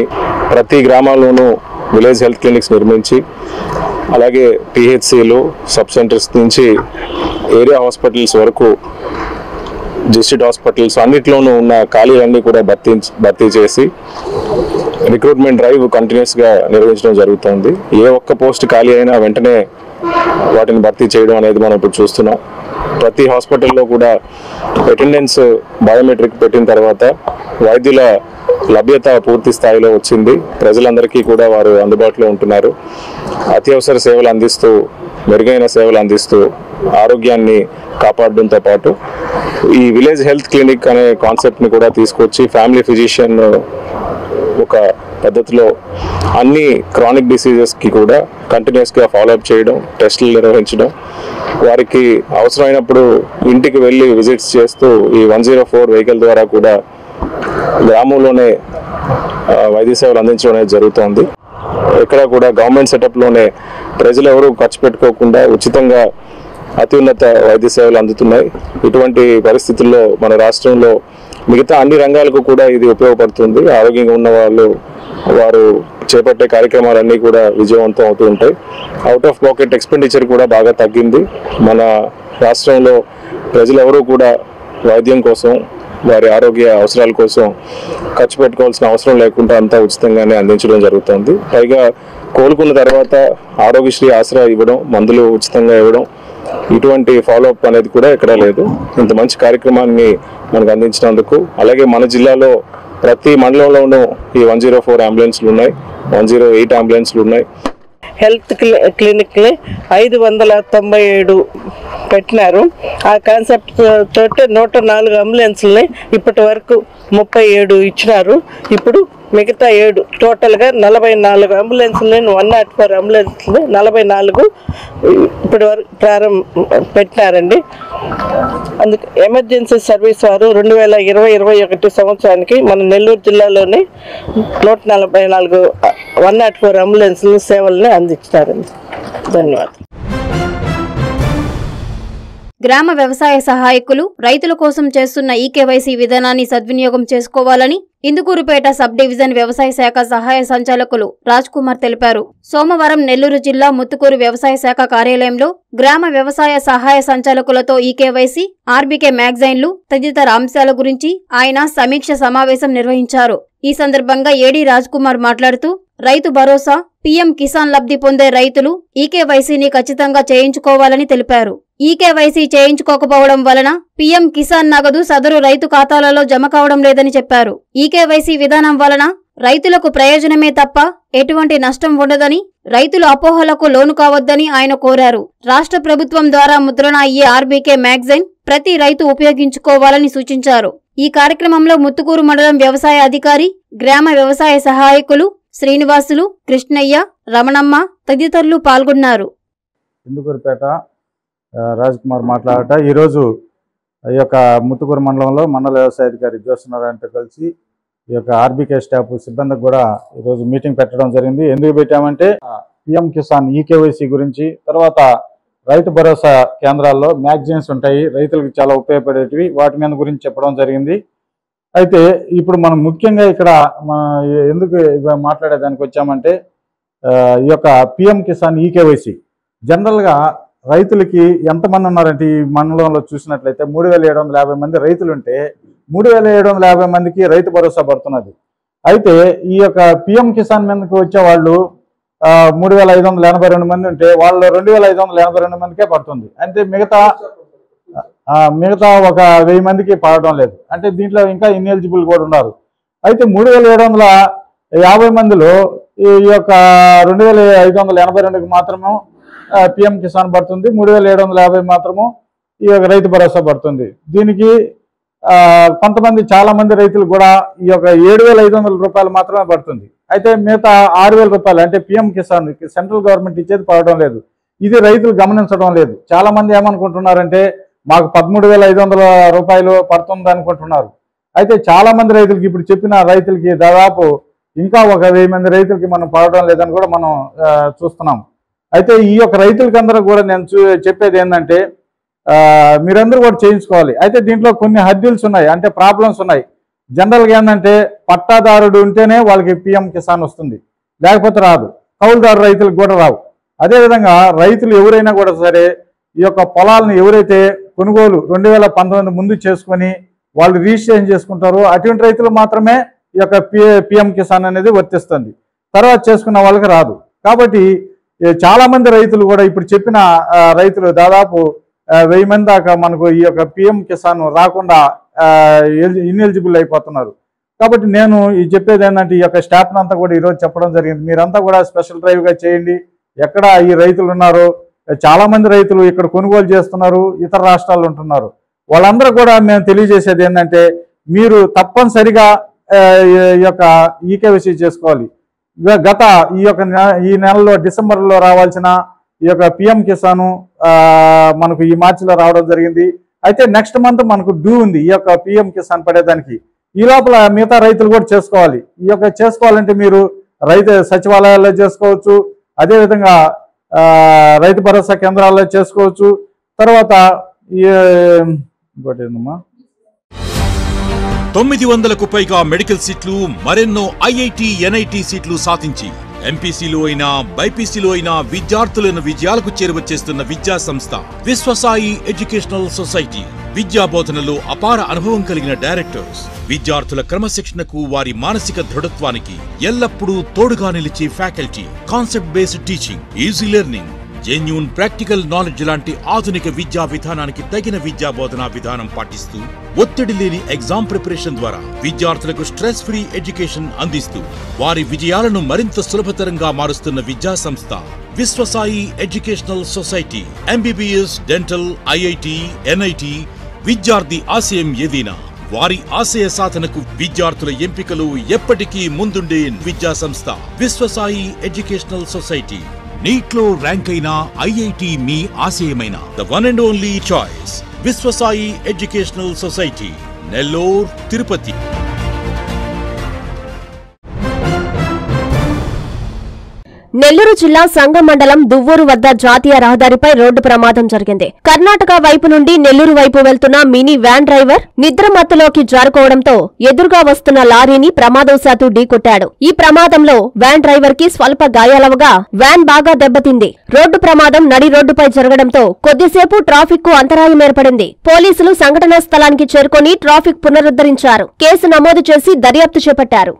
ప్రతి గ్రామాల్లోనూ విలేజ్ హెల్త్ క్లినిక్స్ నిర్మించి అలాగే పిహెచ్సిలు సబ్ సెంటర్స్ నుంచి ఏరియా హాస్పిటల్స్ వరకు డిస్ట్రిక్ట్ హాస్పిటల్స్ అన్నిట్లోనూ ఉన్న ఖాళీలన్నీ కూడా భర్తీ భర్తీ చేసి రిక్రూట్మెంట్ డ్రైవ్ కంటిన్యూస్గా నిర్వహించడం జరుగుతుంది ఏ ఒక్క పోస్ట్ ఖాళీ అయినా వెంటనే వాటిని భర్తీ చేయడం అనేది మనం ఇప్పుడు చూస్తున్నాం ప్రతి హాస్పిటల్లో కూడా అటెండెన్స్ బయోమెట్రిక్ పెట్టిన తర్వాత వైద్యుల లభ్యత పూర్తి స్థాయిలో వచ్చింది ప్రజలందరికీ కూడా వారు అందుబాటులో ఉంటున్నారు అత్యవసర సేవలు అందిస్తూ మెరుగైన సేవలు అందిస్తూ ఆరోగ్యాన్ని కాపాడడంతో పాటు ఈ విలేజ్ హెల్త్ క్లినిక్ అనే కాన్సెప్ట్ని కూడా తీసుకొచ్చి ఫ్యామిలీ ఫిజిషియన్ ఒక పద్ధతిలో అన్ని క్రానిక్ డిసీజెస్కి కూడా కంటిన్యూస్గా ఫాలోఅప్ చేయడం టెస్టులు నిర్వహించడం వారికి అవసరమైనప్పుడు ఇంటికి వెళ్ళి విజిట్స్ చేస్తూ ఈ వన్ జీరో ఫోర్ వెహికల్ ద్వారా కూడా గ్రామంలోనే ఆ, వైద్య సేవలు అందించడం అనేది జరుగుతోంది ఎక్కడ కూడా గవర్నమెంట్ సెటప్లోనే ప్రజలు ఎవరు ఖర్చు పెట్టుకోకుండా ఉచితంగా అత్యున్నత వైద్య సేవలు అందుతున్నాయి ఇటువంటి పరిస్థితుల్లో మన రాష్ట్రంలో మిగతా అన్ని రంగాలకు కూడా ఇది ఉపయోగపడుతుంది ఆరోగ్యంగా ఉన్న వాళ్ళు వారు చేపట్టే కార్యక్రమాలన్నీ కూడా విజయవంతం అవుతూ ఉంటాయి అవుట్ ఆఫ్ పాకెట్ ఎక్స్పెండిచర్ కూడా బాగా తగ్గింది మన రాష్ట్రంలో ప్రజలు ఎవరూ కూడా వైద్యం కోసం వారి ఆరోగ్య అవసరాల కోసం ఖర్చు పెట్టుకోవాల్సిన అవసరం లేకుండా అంతా ఉచితంగానే అందించడం జరుగుతుంది పైగా కోలుకున్న తర్వాత ఆరోగ్యశ్రీ ఆసరా ఇవ్వడం మందులు ఉచితంగా ఇవ్వడం ఇటువంటి ఫాలోఅప్ అనేది కూడా ఎక్కడా లేదు ఇంత మంచి కార్యక్రమాన్ని మనకు అందించినందుకు అలాగే మన జిల్లాలో ప్రతి మండలంలోనూ ఈ వన్ జీరో ఫోర్ అంబులెన్స్లు ఉన్నాయి వన్ జీరో ఎయిట్ అంబులెన్స్లు ఉన్నాయి హెల్త్ క్లి- క్లినిక్ని ఐదు వందల తొంభై ఏడు పెట్టినారు ఆ కాన్సెప్ట్ తోటి నూట నాలుగు అంబులెన్స్లని ఇప్పటి వరకు ముప్పై ఏడు ఇచ్చినారు ఇప్పుడు మిగతా ఏడు టోటల్గా నలభై నాలుగు అంబులెన్స్ని వన్ నాట్ ఫోర్ అంబులెన్స్ని నలభై నాలుగు ఇప్పటి వరకు ప్రారంభ పెట్టినారండి అందుకు ఎమర్జెన్సీ సర్వీస్ వారు రెండు వేల ఇరవై ఇరవై ఒకటి సంవత్సరానికి మన నెల్లూరు జిల్లాలోని నూట నలభై నాలుగు వన్ నాట్ ఫోర్ అంబులెన్స్లు సేవల్ని అందించినారండి ధన్యవాదాలు గ్రామ వ్యవసాయ సహాయకులు రైతుల కోసం చేస్తున్న ఈ కేవైసీ విధానాన్ని సద్వినియోగం చేసుకోవాలని ఇందుకూరుపేట సబ్ డివిజన్ వ్యవసాయ శాఖ సహాయ సంచాలకులు రాజ్ కుమార్ తెలిపారు సోమవారం నెల్లూరు జిల్లా ముత్తుకూరు వ్యవసాయ శాఖ కార్యాలయంలో గ్రామ వ్యవసాయ సహాయ సంచాలకులతో ఈ కేవైసీ ఆర్బీకే మ్యాగజైన్లు తదితర అంశాల గురించి ఆయన సమీక్ష సమావేశం నిర్వహించారు ఈ సందర్భంగా ఏడీ రాజ్ కుమార్ మాట్లాడుతూ రైతు భరోసా పీఎం కిసాన్ లబ్ధి పొందే రైతులు ఈకేవైసీని ఖచ్చితంగా చేయించుకోవాలని తెలిపారు ఈకేవైసీ చేయించుకోకపోవడం వలన పీఎం కిసాన్ నగదు సదరు రైతు ఖాతాలలో జమ కావడం లేదని చెప్పారు ఈకేవైసీ విధానం వలన రైతులకు ప్రయోజనమే తప్ప ఎటువంటి నష్టం ఉండదని రైతులు అపోహలకు లోను కావద్దని ఆయన కోరారు రాష్ట్ర ప్రభుత్వం ద్వారా ముద్రణ అయ్యే ఆర్బీకే మ్యాగజైన్ ప్రతి రైతు ఉపయోగించుకోవాలని సూచించారు ఈ కార్యక్రమంలో ముత్తుకూరు మండలం వ్యవసాయ అధికారి గ్రామ వ్యవసాయ సహాయకులు శ్రీనివాసులు కృష్ణయ్య రమణమ్మ తదితరులు పాల్గొన్నారు ఇందుకూరుపేట ఆ, రాజ్ కుమార్ మాట్లాడట ఈరోజు ఈ యొక్క ముత్తుకూరు మండలంలో మండల వ్యవసాయ అధికారి జ్యోత్సనారాయణతో కలిసి ఈ యొక్క ఆర్బీకే స్టాఫ్ సిబ్బందికి కూడా ఈరోజు మీటింగ్ పెట్టడం జరిగింది ఎందుకు పెట్టామంటే పిఎం కిసాన్ ఈకేవైసీ గురించి తర్వాత రైతు భరోసా కేంద్రాల్లో మ్యాగజైన్స్ ఉంటాయి రైతులకు చాలా ఉపయోగపడేటివి వాటి మీద గురించి చెప్పడం జరిగింది అయితే ఇప్పుడు మనం ముఖ్యంగా ఇక్కడ మన ఎందుకు ఇవ మాట్లాడేదానికి వచ్చామంటే ఆ, ఈ యొక్క పిఎం కిసాన్ ఈకేవైసీ జనరల్గా రైతులకి ఎంతమంది ఉన్నారంటే ఈ మండలంలో చూసినట్లయితే మూడు వేల ఏడు వందల యాభై మంది రైతులు ఉంటే మూడు వేల ఏడు వందల యాభై మందికి రైతు భరోసా పడుతున్నది అయితే ఈ యొక్క పిఎం కిసాన్ మీదకి వచ్చే వాళ్ళు ఆ, మూడు వేల ఐదు వందల ఎనభై రెండు మంది ఉంటే వాళ్ళు రెండు వేల ఐదు వందల ఎనభై రెండు మందికే పడుతుంది అంటే మిగతా ఆ, మిగతా ఒక వెయ్యి మందికి పడడం లేదు అంటే దీంట్లో ఇంకా ఇన్ఎలిజిబుల్ కూడా ఉన్నారు అయితే మూడు వేల ఏడు వందల యాభై మందిలో ఈ ఈ యొక్క రెండు వేల ఐదు వందల ఎనభై రెండుకి మాత్రము పిఎం కిసాన్ పడుతుంది మూడు వేల ఏడు వందల యాభై మాత్రము ఈ యొక్క రైతు భరోసా పడుతుంది దీనికి ఆ, కొంతమంది చాలా మంది రైతులు కూడా ఈ యొక్క ఏడు వేల ఐదు వందల రూపాయలు మాత్రమే పడుతుంది అయితే మిగతా ఆరు వేల రూపాయలు అంటే పిఎం కిసాన్ సెంట్రల్ గవర్నమెంట్ ఇచ్చేది పడడం లేదు ఇది రైతులు గమనించడం లేదు చాలా మంది ఏమనుకుంటున్నారంటే మాకు పదమూడు వేల ఐదు వందల రూపాయలు పడుతుంది అనుకుంటున్నారు అయితే చాలా మంది రైతులకి ఇప్పుడు చెప్పిన రైతులకి దాదాపు ఇంకా ఒక వెయ్యి మంది రైతులకి మనం పడడం లేదని కూడా మనం ఆ, చూస్తున్నాం అయితే ఈ యొక్క రైతులకి అందరూ కూడా నేను చూ- చెప్పేది ఏంటంటే ఆ, మీరందరూ కూడా చేయించుకోవాలి అయితే దీంట్లో కొన్ని హద్దుల్స్ ఉన్నాయి అంటే ప్రాబ్లమ్స్ ఉన్నాయి జనరల్గా ఏంటంటే పట్టాదారుడు ఉంటేనే వాళ్ళకి పిఎం కిసాన్ వస్తుంది లేకపోతే రాదు కౌలుదారు రైతులకు కూడా రావు అదేవిధంగా రైతులు ఎవరైనా కూడా సరే ఈ యొక్క పొలాలను ఎవరైతే కొనుగోలు రెండు వేల పంతొమ్మిది ముందు చేసుకొని వాళ్ళు రిజిస్ట్రేషన్ చేసుకుంటారో అటువంటి రైతులు మాత్రమే ఈ యొక్క పి పిఎం కిసాన్ అనేది వర్తిస్తుంది తర్వాత చేసుకున్న వాళ్ళకి రాదు కాబట్టి ఏ, చాలా మంది రైతులు కూడా ఇప్పుడు చెప్పిన ఆ, రైతులు దాదాపు ఆ, వెయ్యి మంది దాకా మనకు ఈ యొక్క పిఎం కిసాన్ రాకుండా ఇన్ఎలిజిబుల్ అయిపోతున్నారు కాబట్టి నేను ఈ చెప్పేది ఏంటంటే ఈ యొక్క స్టాఫ్ని అంతా కూడా ఈరోజు చెప్పడం జరిగింది మీరంతా కూడా స్పెషల్ డ్రైవ్గా చేయండి ఎక్కడ ఈ రైతులు ఉన్నారో చాలా మంది రైతులు ఇక్కడ కొనుగోలు చేస్తున్నారు ఇతర రాష్ట్రాల్లో ఉంటున్నారు వాళ్ళందరూ కూడా మేము తెలియజేసేది ఏంటంటే మీరు తప్పనిసరిగా ఆ, ఈ యొక్క ఈకేవైసీ చేసుకోవాలి గ- గత ఈ యొక్క నె- ఈ నెలలో డిసెంబర్లో రావాల్సిన ఈ యొక్క పిఎం కిసాను ఆ, మనకు ఈ మార్చిలో రావడం జరిగింది అయితే నెక్స్ట్ మంత్ మనకు డ్యూ ఉంది ఈ యొక్క పిఎం కిసాన్ పడేదానికి ఈ లోపల మిగతా రైతులు కూడా చేసుకోవాలి ఈ యొక్క చేసుకోవాలంటే మీరు రైతు సచివాలయాల్లో చేసుకోవచ్చు అదేవిధంగా ఆ, రైతు భరోసా కేంద్రాల్లో చేసుకోవచ్చు తర్వాత ఈ ఇంకోటి ఏందమ్మా తొమ్మిది వందలకు పైగా మెడికల్ సీట్లు మరెన్నో ఐఐటి ఎన్ఐటి సీట్లు సాధించి ఎంపీసీలో అయినా బైపీసీలో అయినా విద్యార్థులను విజయాలకు చేరువచేస్తున్న విద్యా సంస్థ విశ్వసాయి ఎడ్యుకేషనల్ సొసైటీ విద్యా బోధనలో అపార అనుభవం కలిగిన డైరెక్టర్స్ విద్యార్థుల క్రమశిక్షణకు వారి మానసిక దృఢత్వానికి ఎల్లప్పుడూ తోడుగా నిలిచే faculty concept based teaching easy learning genuine practical knowledge లాంటి ఆధునిక విద్యా విధానానికి తగిన విద్యా బోధనా విధానం పాటిస్తూ ఒత్తిడి లేని ఎగ్జామ్ ప్రిపరేషన్ ద్వారా విద్యార్థులకు స్ట్రెస్ ఫ్రీ ఎడ్యుకేషన్ అందిస్తూ వారి విజయాలను మరింత సులభతరంగా మారుస్తున్న విద్యా సంస్థ Viswasai educational society MBBS dental IIT NIT విద్యార్థి ఆశయం ఏదైనా వారి ఆశయ సాధనకు విద్యార్థుల ఎంపికలు ఎప్పటికీ ముందుండే విద్యా సంస్థ విశ్వసాయి ఎడ్యుకేషనల్ సొసైటీ నీట్ లో ర్యాంక్ అయిన ఐఐటి మీ ఆశయమైన the one and only choice Viswasai educational society Nellore Tirupati Nellore జిల్లా సంగం మండలం దువ్వూరు వద్ద జాతీయ రహదారిపై రోడ్డు ప్రమాదం జరిగింది కర్ణాటక వైపు నుండి నెల్లూరు వైపు వెళ్తున్న మినీ వ్యాన్ డ్రైవర్ నిద్రమత్తులోకి జారుకోవడంతో ఎదురుగా వస్తున్న లారీని ప్రమాదవశాత్తు ఢీకొట్టాడు ఈ ప్రమాదంలో వ్యాన్ డ్రైవర్ కి స్వల్ప గాయాలవగా వ్యాన్ బాగా దెబ్బతింది రోడ్డు ప్రమాదం నడి రోడ్డుపై జరగడంతో కొద్దిసేపు ట్రాఫిక్ కు అంతరాయం ఏర్పడింది పోలీసులు సంఘటనా స్థలానికి చేరుకొని ట్రాఫిక్ పునరుద్ధరించారు కేసు నమోదు చేసి దర్యాప్తు చేపట్టారు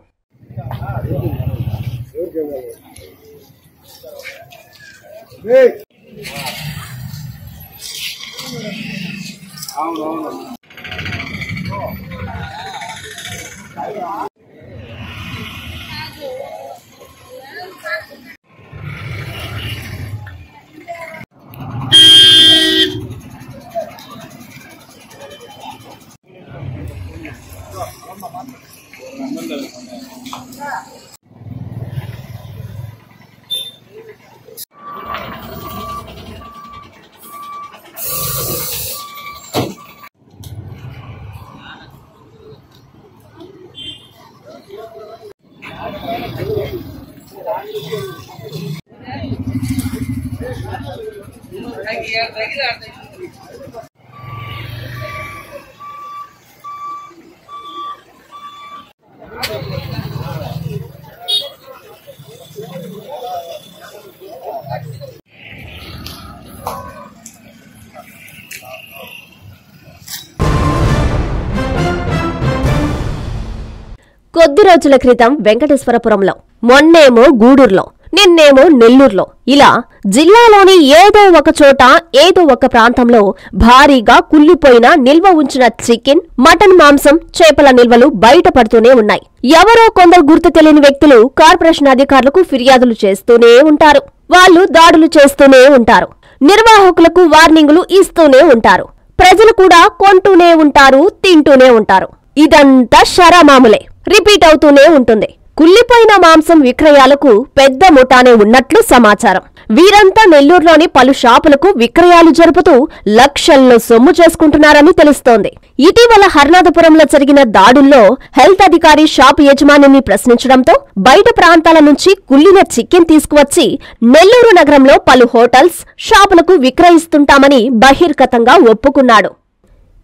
కొద్ది రోజుల క్రితం వెంకటేశ్వరపురంలో మొన్నేమో గూడూరులో నిన్నేమో నెల్లూరులో ఇలా జిల్లాలోని ఏదో ఒక చోట ఏదో ఒక ప్రాంతంలో భారీగా కుళ్ళిపోయిన నిల్వ ఉంచిన చికెన్ మటన్ మాంసం చేపల నిల్వలు బయటపడుతూనే ఉన్నాయి ఎవరో కొందరు గుర్తు తెలియని వ్యక్తులు కార్పొరేషన్ అధికారులకు ఫిర్యాదులు చేస్తూనే ఉంటారు వాళ్ళు దాడులు చేస్తూనే ఉంటారు నిర్వాహకులకు వార్నింగులు ఇస్తూనే ఉంటారు ప్రజలు కూడా కొంటూనే ఉంటారు తింటూనే ఉంటారు ఇదంతా షరామాములే రిపీట్ అవుతూనే ఉంటుంది కుళ్ళిపోయిన మాంసం విక్రయాలకు పెద్ద ముఠానే ఉన్నట్లు సమాచారం వీరంతా నెల్లూరులోని పలు షాపులకు విక్రయాలు జరుపుతూ లక్షల్లో సొమ్ము చేసుకుంటున్నారని తెలుస్తోంది ఇటీవల హర్నాథపురంలో జరిగిన దాడుల్లో హెల్త్ అధికారి షాపు యజమానిని ప్రశ్నించడంతో బయట ప్రాంతాల నుంచి కుళ్ళిన చికెన్ తీసుకువచ్చి నెల్లూరు నగరంలో పలు హోటల్స్ షాపులకు విక్రయిస్తుంటామని బహిర్గతంగా ఒప్పుకున్నాడు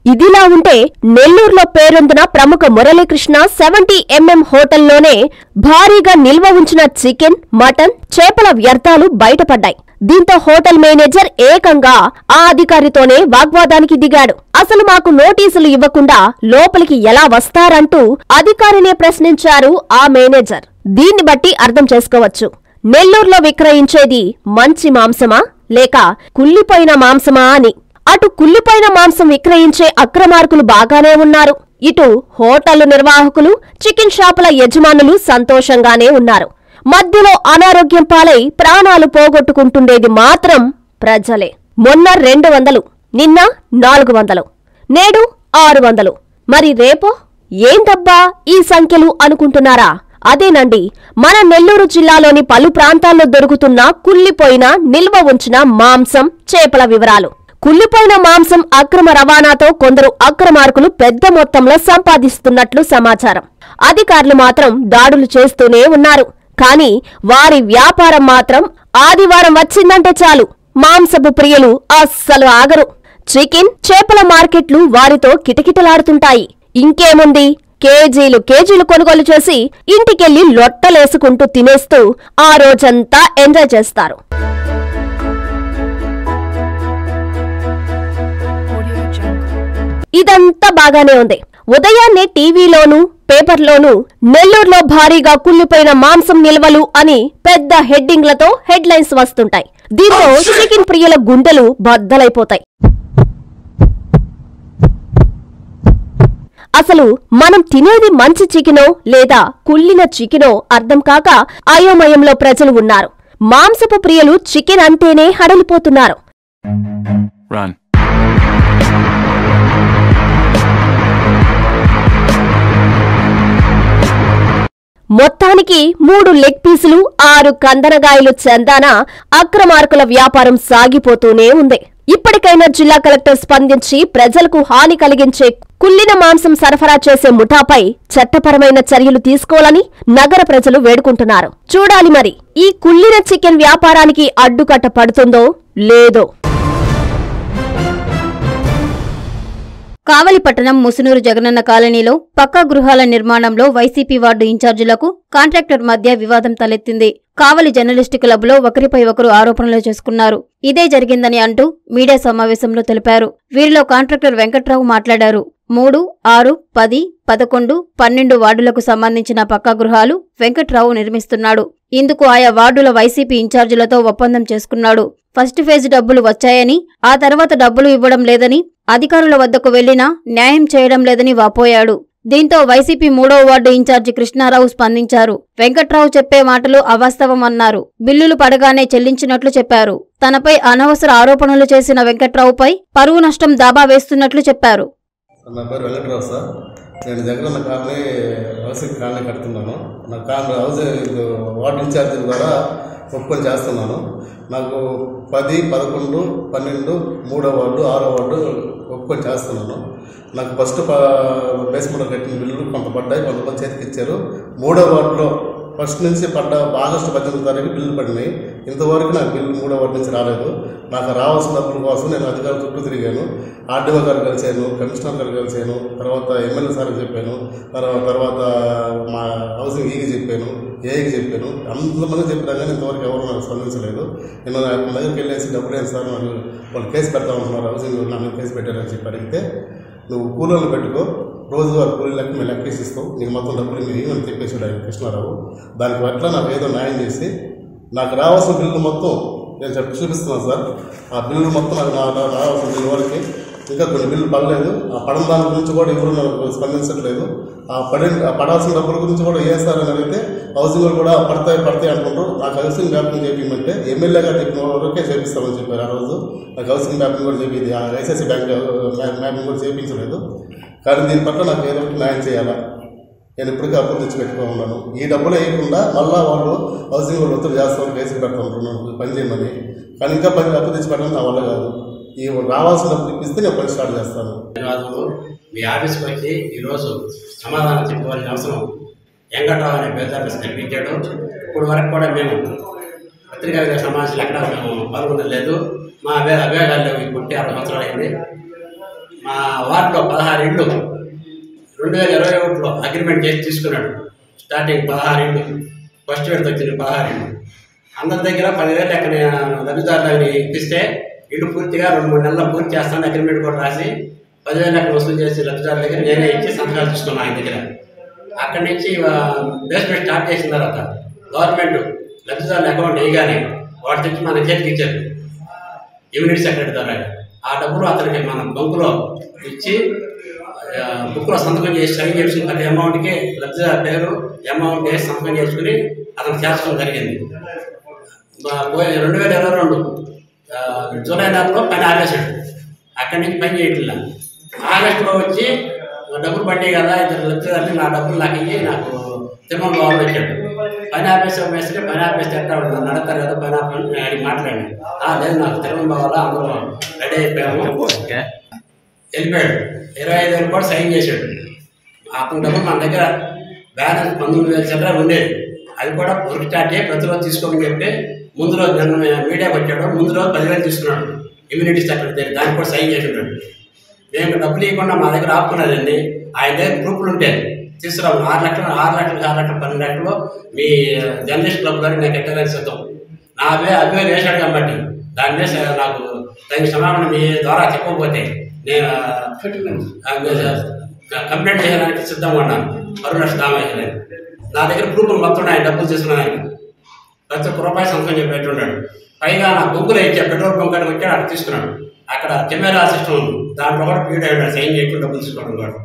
ఇదిలా ఉంటే నెల్లూరులో పేరొందిన ప్రముఖ మురళీకృష్ణ సెవెంటీ ఎంఎం హోటల్లోనే భారీగా నిల్వ ఉంచిన చికెన్ మటన్ చేపల వ్యర్థాలు బయటపడ్డాయి దీంతో హోటల్ మేనేజర్ ఏకంగా ఆ అధికారితోనే వాగ్వాదానికి దిగాడు అసలు మాకు నోటీసులు ఇవ్వకుండా లోపలికి ఎలా వస్తారంటూ అధికారినే ప్రశ్నించారు ఆ మేనేజర్ దీన్ని బట్టి అర్థం చేసుకోవచ్చు నెల్లూరులో విక్రయించేది మంచి మాంసమా లేక కుళ్ళిపోయిన మాంసమా అని అటు కుళ్ళిపోయిన మాంసం విక్రయించే అక్రమార్కులు బాగానే ఉన్నారు ఇటు హోటళ్లు నిర్వాహకులు చికెన్ షాపుల యజమానులు సంతోషంగానే ఉన్నారు మధ్యలో అనారోగ్యం పాలై ప్రాణాలు పోగొట్టుకుంటుండేది మాత్రం ప్రజలే మొన్న రెండు వందలు నిన్న నాలుగు వందలు నేడు ఆరు వందలు మరి రేపో ఏందబ్బా ఈ సంఖ్యలు అనుకుంటున్నారా అదేనండి మన నెల్లూరు జిల్లాలోని పలు ప్రాంతాల్లో దొరుకుతున్న కుళ్ళిపోయిన నిల్వ ఉంచిన మాంసం చేపల వివరాలు కుళ్ళిపోయిన మాంసం అక్రమ రవాణాతో కొందరు అక్రమార్కులు పెద్ద మొత్తంలో సంపాదిస్తున్నట్లు సమాచారం అధికారులు మాత్రం దాడులు చేస్తూనే ఉన్నారు కానీ వారి వ్యాపారం మాత్రం ఆదివారం వచ్చిందంటే చాలు మాంసపు ప్రియులు అస్సలు ఆగరు చికెన్ చేపల మార్కెట్లు వారితో కిటకిటలాడుతుంటాయి ఇంకేముంది కేజీలు కేజీలు కొనుగోలు చేసి ఇంటికెళ్లి లొట్టలేసుకుంటూ తినేస్తూ ఆ రోజంతా ఎంజాయ్ చేస్తారు ఇదంతా బాగానే ఉంది ఉదయాన్నే టీవీలోనూ పేపర్లోనూ నెల్లూరులో భారీగా కుళ్ళిపోయిన మాంసం నిల్వలు అని పెద్ద హెడ్డింగ్లతో హెడ్లైన్స్ వస్తుంటాయి దీంతో చికెన్ ప్రియుల గుండెలు బద్దలైపోతాయి అసలు మనం తినేది మంచి చికెనో లేదా కుళ్ళిన చికెనో అర్థం కాక అయోమయంలో ప్రజలు ఉన్నారు మాంసపు ప్రియులు చికెన్ అంటేనే హడలిపోతున్నారు Run. మొత్తానికి మూడు లెగ్ పీసులు ఆరు కందనగాయలు చందాన అక్రమార్కుల వ్యాపారం సాగిపోతూనే ఉంది ఇప్పటికైనా జిల్లా కలెక్టర్ స్పందించి ప్రజలకు హాని కలిగించే కుళ్ళిన మాంసం సరఫరా చేసే ముఠాపై చట్టపరమైన చర్యలు తీసుకోవాలని నగర ప్రజలు వేడుకుంటున్నారు చూడాలి మరి ఈ కుళ్ళిన చికెన్ వ్యాపారానికి అడ్డుకట్ట పడుతుందో లేదో కావలిపట్టణం ముసునూరు జగనన్న కాలనీలో పక్కా గృహాల నిర్మాణంలో వైసీపీ వార్డు ఇన్ఛార్జీలకు కాంట్రాక్టర్ మధ్య వివాదం తలెత్తింది కావలి జర్నలిస్టు క్లబ్లో ఒకరిపై ఒకరు ఆరోపణలు చేసుకున్నారు ఇదే జరిగిందని అంటూ మీడియా సమావేశంలో తెలిపారు వీరిలో కాంట్రాక్టర్ వెంకట్రావు మాట్లాడారు మూడు ఆరు పది పదకొండు పన్నెండు వార్డులకు సంబంధించిన పక్కా గృహాలు వెంకట్రావు నిర్మిస్తున్నాడు ఇందుకు ఆయా వార్డుల వైసీపీ ఇన్ఛార్జీలతో ఒప్పందం చేసుకున్నాడు ఫస్ట్ ఫేజ్ డబ్బులు వచ్చాయని ఆ తర్వాత డబ్బులు ఇవ్వడం లేదని అధికారుల వద్దకు వెళ్లినా న్యాయం చేయడం లేదని వాపోయాడు దీంతో వైసీపీ మూడో వార్డు ఇన్ఛార్జి కృష్ణారావు స్పందించారు వెంకట్రావు చెప్పే మాటలు అవాస్తవం అన్నారు బిల్లులు పడగానే చెల్లించినట్లు చెప్పారు తనపై అనవసర ఆరోపణలు చేసిన వెంకట్రావుపై పరువు నష్టం దాబా వేస్తున్నట్లు చెప్పారు నా పేరు వెంకటరావు సార్ నేను జగనన్న కాలనీ హౌసింగ్ కాలనీ కడుతున్నాను నా కాలనీ హౌసింగ్ వార్డు ఇన్ఛార్జీల ద్వారా ఒప్పుకొని చేస్తున్నాను నాకు పది పదకొండు పన్నెండు మూడో వార్డు ఆరో వార్డు ఒప్పుకొని చేస్తున్నాను నాకు ఫస్ట్ బేస్మెంట్ కట్టిన బిల్లులు కొంత పడ్డాయి కొంతమంది చేతికి ఇచ్చారు మూడో వార్డులో ఫస్ట్ నుంచి పడ్డ ఆగస్టు పద్దెనిమిది తారీఖు బిల్లులు పడినాయి ఇంతవరకు నాకు బిల్లు మూడో వార్డు నుంచి రాలేదు నాకు రావాల్సిన డబ్బుల కోసం నేను అధికారుల చుట్టూ తిరిగాను ఆర్డీఓ గారు కలిశాను కమిషనర్ గారు కలిశాను తర్వాత ఎమ్మెల్యే సార్కి చెప్పాను తర్వాత తర్వాత మా హౌసింగ్ ఈకి చెప్పాను ఏకి చెప్పాను అంతమంది చెప్పినా కానీ ఇంతవరకు ఎవరు నాకు స్పందించలేదు నేను నా దగ్గరికి వెళ్ళేసి డబ్బులు ఏం సార్ నాకు వాళ్ళు కేసు పెడతా ఉంటున్నారు హౌసింగ్ నా మీద కేసు పెట్టారని చెప్పి అడిగితే నువ్వు కూలీలను పెట్టుకో రోజువారి కూలీ లెక్క మేము లెక్కేసి ఇస్తాం నీకు మొత్తం డబ్బులు మీరు ఏమని చెప్పేసి ఆయన కృష్ణారావు దానికి పట్ల నాకు ఏదో న్యాయం చేసి నాకు రావాల్సిన బిల్లు మొత్తం నేను చెప్పి చూపిస్తున్నాను సార్ ఆ బిల్లు మొత్తం నాకు నా- నా- రావాల్సిన బిల్లు వరకు ఇంకా కొన్ని బిల్లు పడలేదు ఆ పడన దాని గురించి కూడా ఎవరు నాకు స్పందించట్లేదు ఆ పడి ఆ పడాల్సిన డబ్బుల గురించి కూడా ఏ సార్ అని అడిగితే హౌసింగ్ వాళ్ళు కూడా పడతాయి పడతాయి అనుకుంటారు నాకు హౌసింగ్ మ్యాపింగ్ చేపించమంటే ఎమ్మెల్యే గారు చెప్పిన వరకే చేపిస్తామని చెప్పారు ఆ రోజు నాకు హౌసింగ్ మ్యాపింగ్ కూడా చేపింది ఆ ఐసిఐసి బ్యాంక్ మ్యాపింగ్ కూడా చేయించలేదు కానీ దీని పట్ల నాకు ఏదో ఒకటి న్యాయం చేయాలా నేను ఇప్పటికీ అప్పు తెచ్చి పెట్టుకో ఉన్నాను ఈ డబ్బులు వేయకుండా మళ్ళా వాళ్ళు హౌసింగ్ వాళ్ళు ఒత్తిడి చేస్తామని కేసులు పెడతా ఉంటున్నాను పని చేయమని కానీ ఇంకా పని అప్పు తెచ్చి పెట్టడం నా వల్ల కాదు ఈ రావాల్సిన డబ్బులు ఇప్పిస్తే నేను పని స్టార్ట్ చేస్తాను ధన్యవాదాలు మీ ఆఫీస్కి వచ్చి ఈరోజు సమాధానం చెప్పవలసిన అవసరం వెంకట్రావు అనే పేదలకు కల్పించాడు ఇప్పుడు వరకు కూడా మేము పత్రికా విలేకరుల సమావేశాలు ఎక్కడ మేము పాల్గొనలేదు మా అభే అభేగాల్లో పుట్టి అరవై సంవత్సరాలు అయింది మా వార్డులో పదహారు ఇళ్ళు రెండు వేల ఇరవై ఒకటిలో అగ్రిమెంట్ చేసి తీసుకున్నాడు స్టార్టింగ్ పదహారు ఇళ్ళు ఫస్ట్ విడత వచ్చింది పదహారు ఇళ్ళు అందరి దగ్గర పదివేలు ఎక్కడ లబ్ధిదారులని ఇప్పిస్తే ఇల్లు పూర్తిగా రెండు మూడు నెలల్లో పూర్తి చేస్తాను అగ్రిమెంట్ కూడా రాసి పదివేలు ఎక్కడ వసూలు చేసి లబ్ధిదారుల దగ్గర నేనే ఇచ్చి సంతకాలు తీసుకున్నాను ఆయన దగ్గర అక్కడి నుంచి బేస్మెంట్ స్టార్ట్ చేసిన తర్వాత గవర్నమెంట్ లబ్ధిదారుల అకౌంట్ వేయగానే వాటి తెచ్చి మన చేతికి ఇచ్చారు యూనిట్ సెక్రటరీ ద్వారా ఆ డబ్బులు అతనికి మన బంకులో ఇచ్చి ఆ, బుక్లో సంతకం చేసి సైన్ చేసుకుని ప్రతి అమౌంట్కి లబ్ధిదారు పేరు అమౌంట్ వేసి సంతకం చేసుకుని అతను చేర్చడం జరిగింది మా పోయి రెండు వేల ఇరవై రెండు ఆ, జూలై నెలలో పని ఆపేశాడు అక్కడి నుంచి పని చేయట్లా ఆగస్టులో వచ్చి డబ్బులు పడ్డాయి కదా ఇద్దరు లబ్ధిదారులు నా డబ్బులు నాకు ఇయ్యి నాకు తిమ్మం బాబు వచ్చాడు పని ఆపేసి మేస్తే పని ఆపేస్తే ఎట్లా ఉంటుంది నన్ను అడతారు కదా పని ఆపి అడిగి మాట్లాడి "ఆ, లేదు నాకు తిరుమల బావాలా అందులో రెడీ అయిపోయాము వెళ్ళిపోయాడు ఇరవై ఐదు వేలు కూడా సైన్ చేశాడు అతని డబ్బులు మన దగ్గర బ్యాలెన్స్ పంతొమ్మిది వేల చిల్లర ఉండేది అది కూడా వర్క్ స్టార్ట్ చేయి ప్రతిరోజు తీసుకోమని చెప్తే ముందు రోజు నన్ను మీడియాకి వచ్చాడు ముందు రోజు పదివేలు తీసుకున్నాడు ఇమ్యూనిటీ సెక్రటరీ దగ్గర దానికి కూడా సైన్ చేసి ఉన్నాడు మేము డబ్బులు ఇవ్వకుండా మా దగ్గర ఆపుకున్నదండి ఆయన దగ్గర గ్రూపులు ఉంటాయి తీసుకురాము ఆరు లక్షలు ఆరు లక్షలు ఆరు లక్షలు పన్నెండు లక్షలు మీ జర్నలిస్ట్ క్లబ్ గారికి నాకు ఎట్టగానే సిద్ధం నా అవే అవే వేశాడు కాబట్టి దాని మీద నాకు దానికి సమాధానం మీ ద్వారా చెప్పకపోతే నేను ఆ, కంప్లైంట్ చేయడానికి సిద్ధంగా ఉన్నాను మరో లక్ష దామేశ్వరి నా దగ్గర ప్రూఫ్లు మొత్తం ఉన్నాయి డబ్బులు తీసుకున్నాను ప్రతి ఒక్క రూపాయి సంతకం చెప్పి పెట్టున్నాడు పైగా నా బొంకులో ఇచ్చే పెట్రోల్ బంక్ కాడికి వచ్చాడు అక్కడ తీసుకున్నాడు అక్కడ కెమెరా సిస్టమ్ ఉంది దాంట్లో కూడా పీడ్ అయ్యాడు సైన్ చేయకుండా డబ్బులు తీసుకోవడం కూడా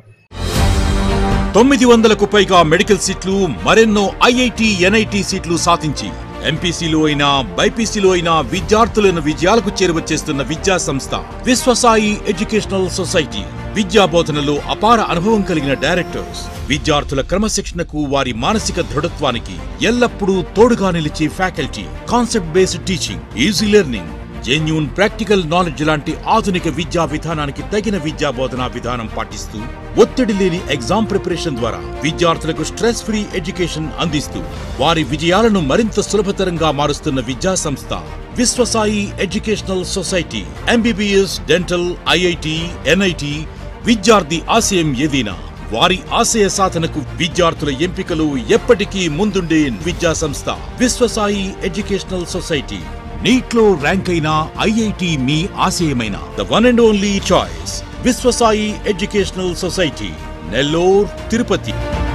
తొమ్మిది వందలకు పైగా మెడికల్ సీట్లు మరెన్నో ఐఐటి ఎన్ఐటి సీట్లు సాధించి ఎంపీసీలో అయినా బైపీసీలో అయినా విద్యార్థులను విజయాలకు చేరువచేస్తున్న విద్యా సంస్థ విశ్వసాయి ఎడ్యుకేషనల్ సొసైటీ విద్యా బోధనలో అపార అనుభవం కలిగిన డైరెక్టర్స్ విద్యార్థుల క్రమశిక్షణకు వారి మానసిక దృఢత్వానికి ఎల్లప్పుడూ తోడుగా నిలిచే faculty concept based teaching easy learning genuine practical knowledge లాంటి ఆధునిక విద్యా విధానానికి తగిన విద్యా బోధనా విధానం పాటిస్తూ ఒత్తిడి లేని ఎగ్జామ్ ప్రిపరేషన్ ద్వారా విద్యార్థులకు స్ట్రెస్ ఫ్రీ ఎడ్యుకేషన్ అందిస్తూ వారి విజయాలను మరింత సులభతరంగా మారుస్తున్న విద్యా సంస్థ Viswasai educational society MBBS dental IIT NIT విద్యార్థి ఆశయం ఏదైనా వారి ఆశయ సాధనకు విద్యార్థుల ఎంపికలు ఎప్పటికీ ముందుండే విద్యా సంస్థ విశ్వసాయి ఎడ్యుకేషనల్ సొసైటీ నీట్లో ర్యాంక్ అయిన ఐఐటి మీ ఆశయమైన the one and only choice Viswasai educational society Nellore Tirupati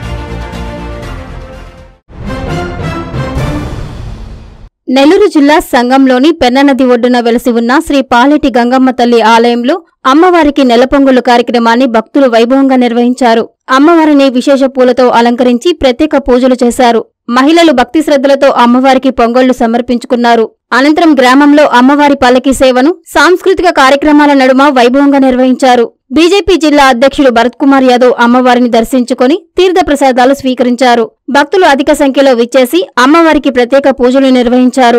Nellore జిల్లా సంఘంలోని పెన్న నది ఒడ్డున వెలసి ఉన్న శ్రీ పాలెటి గంగమ్మ తల్లి ఆలయంలో అమ్మవారికి నెలపొంగులు కార్యక్రమాన్ని భక్తులు వైభవంగా నిర్వహించారు అమ్మవారిని విశేష పూలతో అలంకరించి ప్రత్యేక పూజలు చేశారు మహిళలు భక్తి శ్రద్ధలతో అమ్మవారికి పొంగళ్లు సమర్పించుకున్నారు అనంతరం గ్రామంలో అమ్మవారి పల్లకి సేవను సాంస్కృతిక కార్యక్రమాల నడుమ వైభవంగా నిర్వహించారు బీజేపీ జిల్లా అధ్యక్షుడు భరత్ కుమార్ యాదవ్ అమ్మవారిని దర్శించుకుని తీర్థ ప్రసాదాలు స్వీకరించారు భక్తులు అధిక సంఖ్యలో విచ్చేసి అమ్మవారికి ప్రత్యేక పూజలు నిర్వహించారు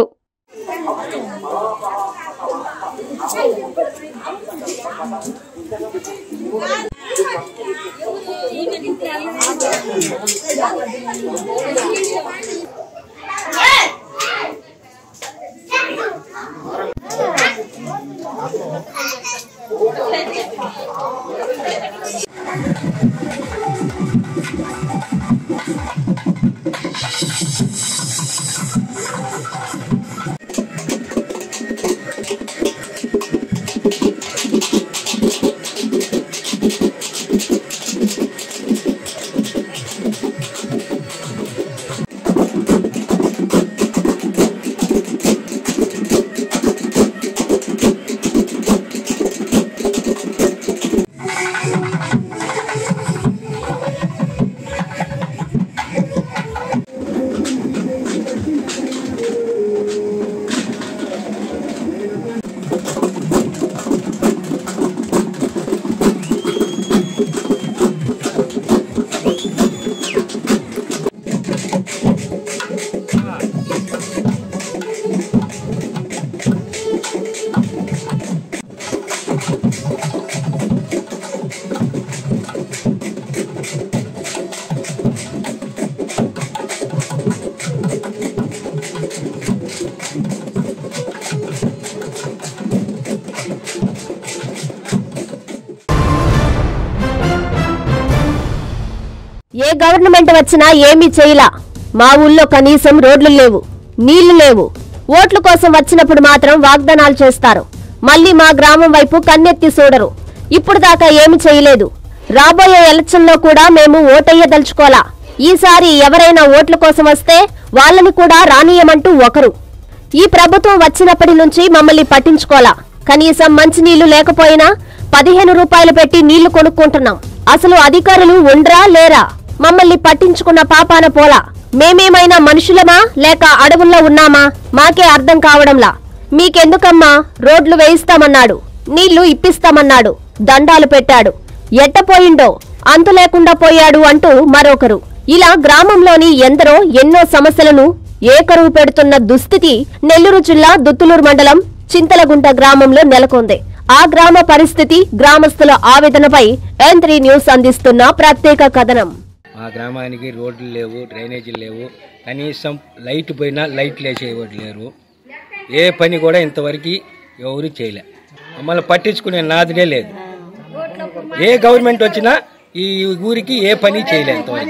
ఏ గవర్నమెంట్ వచ్చినా ఏమీ చేయలా మా ఊళ్ళో కనీసం రోడ్లు లేవు నీళ్లు లేవు ఓట్ల కోసం వచ్చినప్పుడు మాత్రం వాగ్దానాలు చేస్తారు మళ్ళీ మా గ్రామం వైపు కన్నెత్తి చూడరు ఇప్పుడు దాకా ఏమి చేయలేదు రాబోయే ఎలక్షన్లో కూడా మేము ఓటయ్యదలుచుకోలా ఈసారి ఎవరైనా ఓట్ల కోసం వస్తే వాళ్ళని కూడా రానియమంటూ ఒకరు ఈ ప్రభుత్వం వచ్చినప్పటి నుంచి మమ్మల్ని పట్టించుకోలా కనీసం మంచినీళ్లు లేకపోయినా పదిహేను రూపాయలు పెట్టి నీళ్లు కొనుక్కుంటున్నాం అసలు అధికారులు ఉండ్రా లేరా మమ్మల్ని పట్టించుకున్న పాపాన పోలా మేమేమైనా మనుషులమా లేక అడవుల్లో ఉన్నామా మాకే అర్థం కావడంలా మీకెందుకమ్మా రోడ్లు వేయిస్తామన్నాడు నీళ్లు ఇప్పిస్తామన్నాడు దండాలు పెట్టాడు ఎట్టపోయిండో అంతు లేకుండా పోయాడు అంటూ మరొకరు ఇలా గ్రామంలోని ఎందరో ఎన్నో సమస్యలను ఏకరువు పెడుతున్న దుస్థితి నెల్లూరు జిల్లా దుత్తులూరు మండలం చింతలగుంట గ్రామంలో నెలకొంది ఆ గ్రామ పరిస్థితి గ్రామస్తుల ఆవేదనపై ఎంత్రీ న్యూస్ అందిస్తున్న ప్రత్యేక కథనం మా గ్రామానికి రోడ్లు లేవు డ్రైనేజీలు లేవు కనీసం లైట్ పోయినా లైట్లు వేసేవాడు లేరు ఏ పని కూడా ఇంతవరకు ఎవరు చేయలే మమ్మల్ని పట్టించుకునే నాదినే లేదు ఏ గవర్నమెంట్ వచ్చినా ఈ ఊరికి ఏ పని చేయలే ఇంతవరకు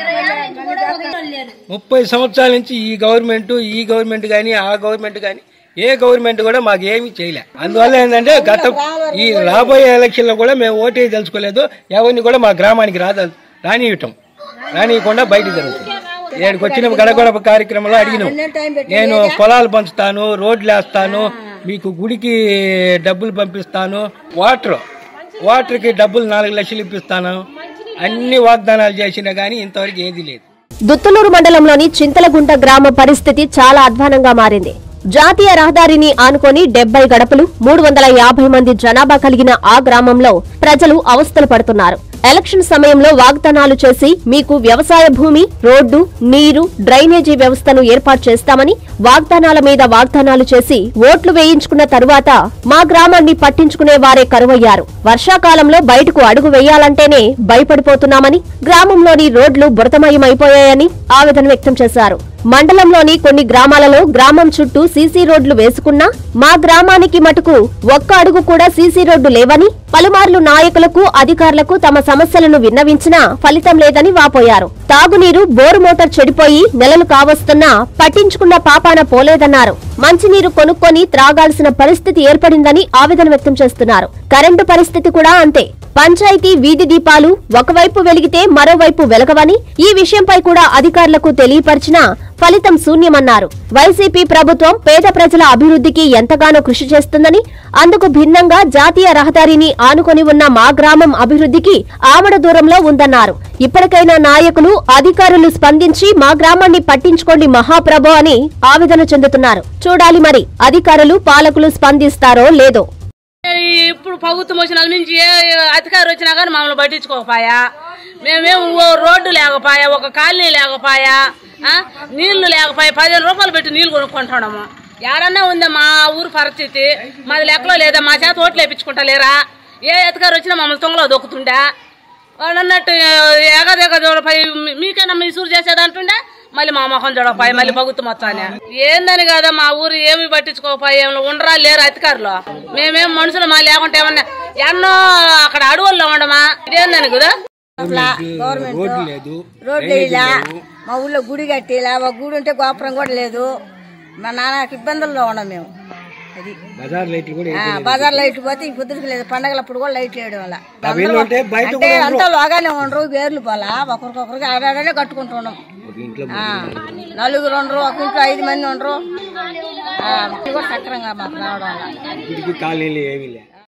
ముప్పై సంవత్సరాల నుంచి ఈ గవర్నమెంట్ ఈ గవర్నమెంట్ కానీ ఆ గవర్నమెంట్ కానీ ఏ గవర్నమెంట్ కూడా మాకు ఏమీ చేయలే అందువల్ల ఏంటంటే గత ఈ రాబోయే ఎలక్షన్లో కూడా మేము ఓటే తెలుసుకోలేదు ఎవరిని కూడా మా గ్రామానికి రాద రానియటం రానియకుండా బయట జరుగుతుంది ఏడుకు వచ్చిన గడగడప కార్యక్రమంలో అడిగినాం నేను పొలాలు పంచుతాను రోడ్లు వేస్తాను మీకు గుడికి డబ్బులు పంపిస్తాను వాటర్ వాటర్కి డబ్బులు నాలుగు లక్షలు ఇప్పిస్తాను అన్ని వాగ్దానాలు చేసినా కానీ ఇంతవరకు ఏది లేదు దుత్తులూరు మండలంలోని చింతలగుంట గ్రామ పరిస్థితి చాలా అధ్వానంగా మారింది జాతీయ రహదారిని ఆనుకొని డెబ్బై గడపలు మూడు వందల యాభై మంది జనాభా కలిగిన ఆ గ్రామంలో ప్రజలు అవస్థలు పడుతున్నారు ఎలక్షన్ సమయంలో వాగ్దానాలు చేసి మీకు వ్యవసాయ భూమి రోడ్డు నీరు డ్రైనేజీ వ్యవస్థను ఏర్పాటు చేస్తామని వాగ్దానాల మీద వాగ్దానాలు చేసి ఓట్లు వేయించుకున్న తరువాత మా గ్రామాన్ని పట్టించుకునే వారే కరువయ్యారు వర్షాకాలంలో బయటకు అడుగు వేయాలంటేనే భయపడిపోతున్నామని గ్రామంలోని రోడ్లు బురదమయమైపోయాయని ఆవేదన వ్యక్తం చేశారు మండలంలోని కొన్ని గ్రామాలలో గ్రామం చుట్టూ సీసీ రోడ్లు వేసుకున్నా మా గ్రామానికి మటుకు ఒక్క అడుగు కూడా సీసీ రోడ్డు లేవని పలుమార్లు నాయకులకు అధికారులకు తమ సమస్యలను విన్నవించినా ఫలితం లేదని వాపోయారు తాగునీరు బోరు మోటార్ చెడిపోయి నెలలు కావస్తున్నా పట్టించుకున్న పాపాన పోలేదన్నారు మంచినీరు కొనుక్కొని త్రాగాల్సిన పరిస్థితి ఏర్పడిందని ఆవేదన వ్యక్తం చేస్తున్నారు కరెంటు పరిస్థితి కూడా అంతే పంచాయతీ వీధి దీపాలు ఒకవైపు వెలిగితే మరోవైపు వెలగవని ఈ విషయంపై కూడా అధికారులకు తెలియపరిచినా ఫలితం శూన్యమన్నారు వైసీపీ ప్రభుత్వం పేద ప్రజల అభివృద్ధికి ఎంతగానో కృషి చేస్తుందని అందుకు భిన్నంగా జాతీయ రహదారిని ఆనుకొని ఉన్న మా గ్రామం అభివృద్ధికి ఆమడ దూరంలో ఉందన్నారు ఇప్పటికైనా నాయకులు అధికారులు స్పందించి మా గ్రామాన్ని పట్టించుకోండి మహాప్రభో అని ఆవేదన చెందుతున్నారు చూడాలి మరి అధికారులు పాలకులు స్పందిస్తారో లేదో ఇప్పుడు ప్రభుత్వం వచ్చిన నుంచి ఏ అధికారి వచ్చినా కానీ మమ్మల్ని పట్టించుకోకపోయా మేమేం ఓ రోడ్డు లేకపోయా ఒక కాలనీ లేకపోయా ఆ? నీళ్లు లేకపోయా పదిహేను రూపాయలు పెట్టి నీళ్లు కొనుక్కుంటున్నాము యాడన్నా ఉందా మా ఊరు పరిస్థితి మాది లెక్కలో లేదా మా చేత ఓట్లు వేయించుకుంటా లేరా ఏ అధికారి వచ్చినా మమ్మల్ని తొంగలో దొక్కుతుండా వాళ్ళు అన్నట్టు ఎగదెగ చూడపై మీకైనా మీ సూరు చేసేదంటుండే మళ్ళీ మా మొహం చూడపాయి మళ్ళీ ప్రభుత్వం వస్తానే ఏందని కదా మా ఊరు ఏమి పట్టించుకోపాయి ఏమైనా ఉండరా లేరు అధికారులు మేమేం మనుషులు మా లేకుంటే ఏమన్నా ఎన్నో అక్కడ అడవుల్లో ఉండమా ఇదేందని కదా రోడ్డు లేదు రోడ్లు ఇలా మా ఊళ్ళో గుడి కట్టిలా ఒక గుడి ఉంటే గోపురం కూడా లేదు మా నాన్నకి ఇబ్బందుల్లో ఉన్నాం మేము అది బజార్ లైట్లు కూడా ఆ, వేయలేదు. బజార్ లైట్లు పోతే ఈ పొద్దుకి లేదు పండగలప్పుడు కూడా లైట్లు వేయడం వల్ల ఆ వీళ్ళు ఉంటే బయట అంటే కూడా ఉండరు. అంతా లోగానే ఉండరు వేర్లు పోలా ఒకరికొకరికి ఆడాడనే కట్టుకుంటున్నాం ఒక ఇంట్లో ఆ, నలుగురు ఉండరు ఒక ఇంట్లో ఐదు మంది ఉండరు ఆ, ఇది కూడా సక్రంగా మాకు రావడం వల్ల గుడికి కాలనీలు ఏమీ లేదు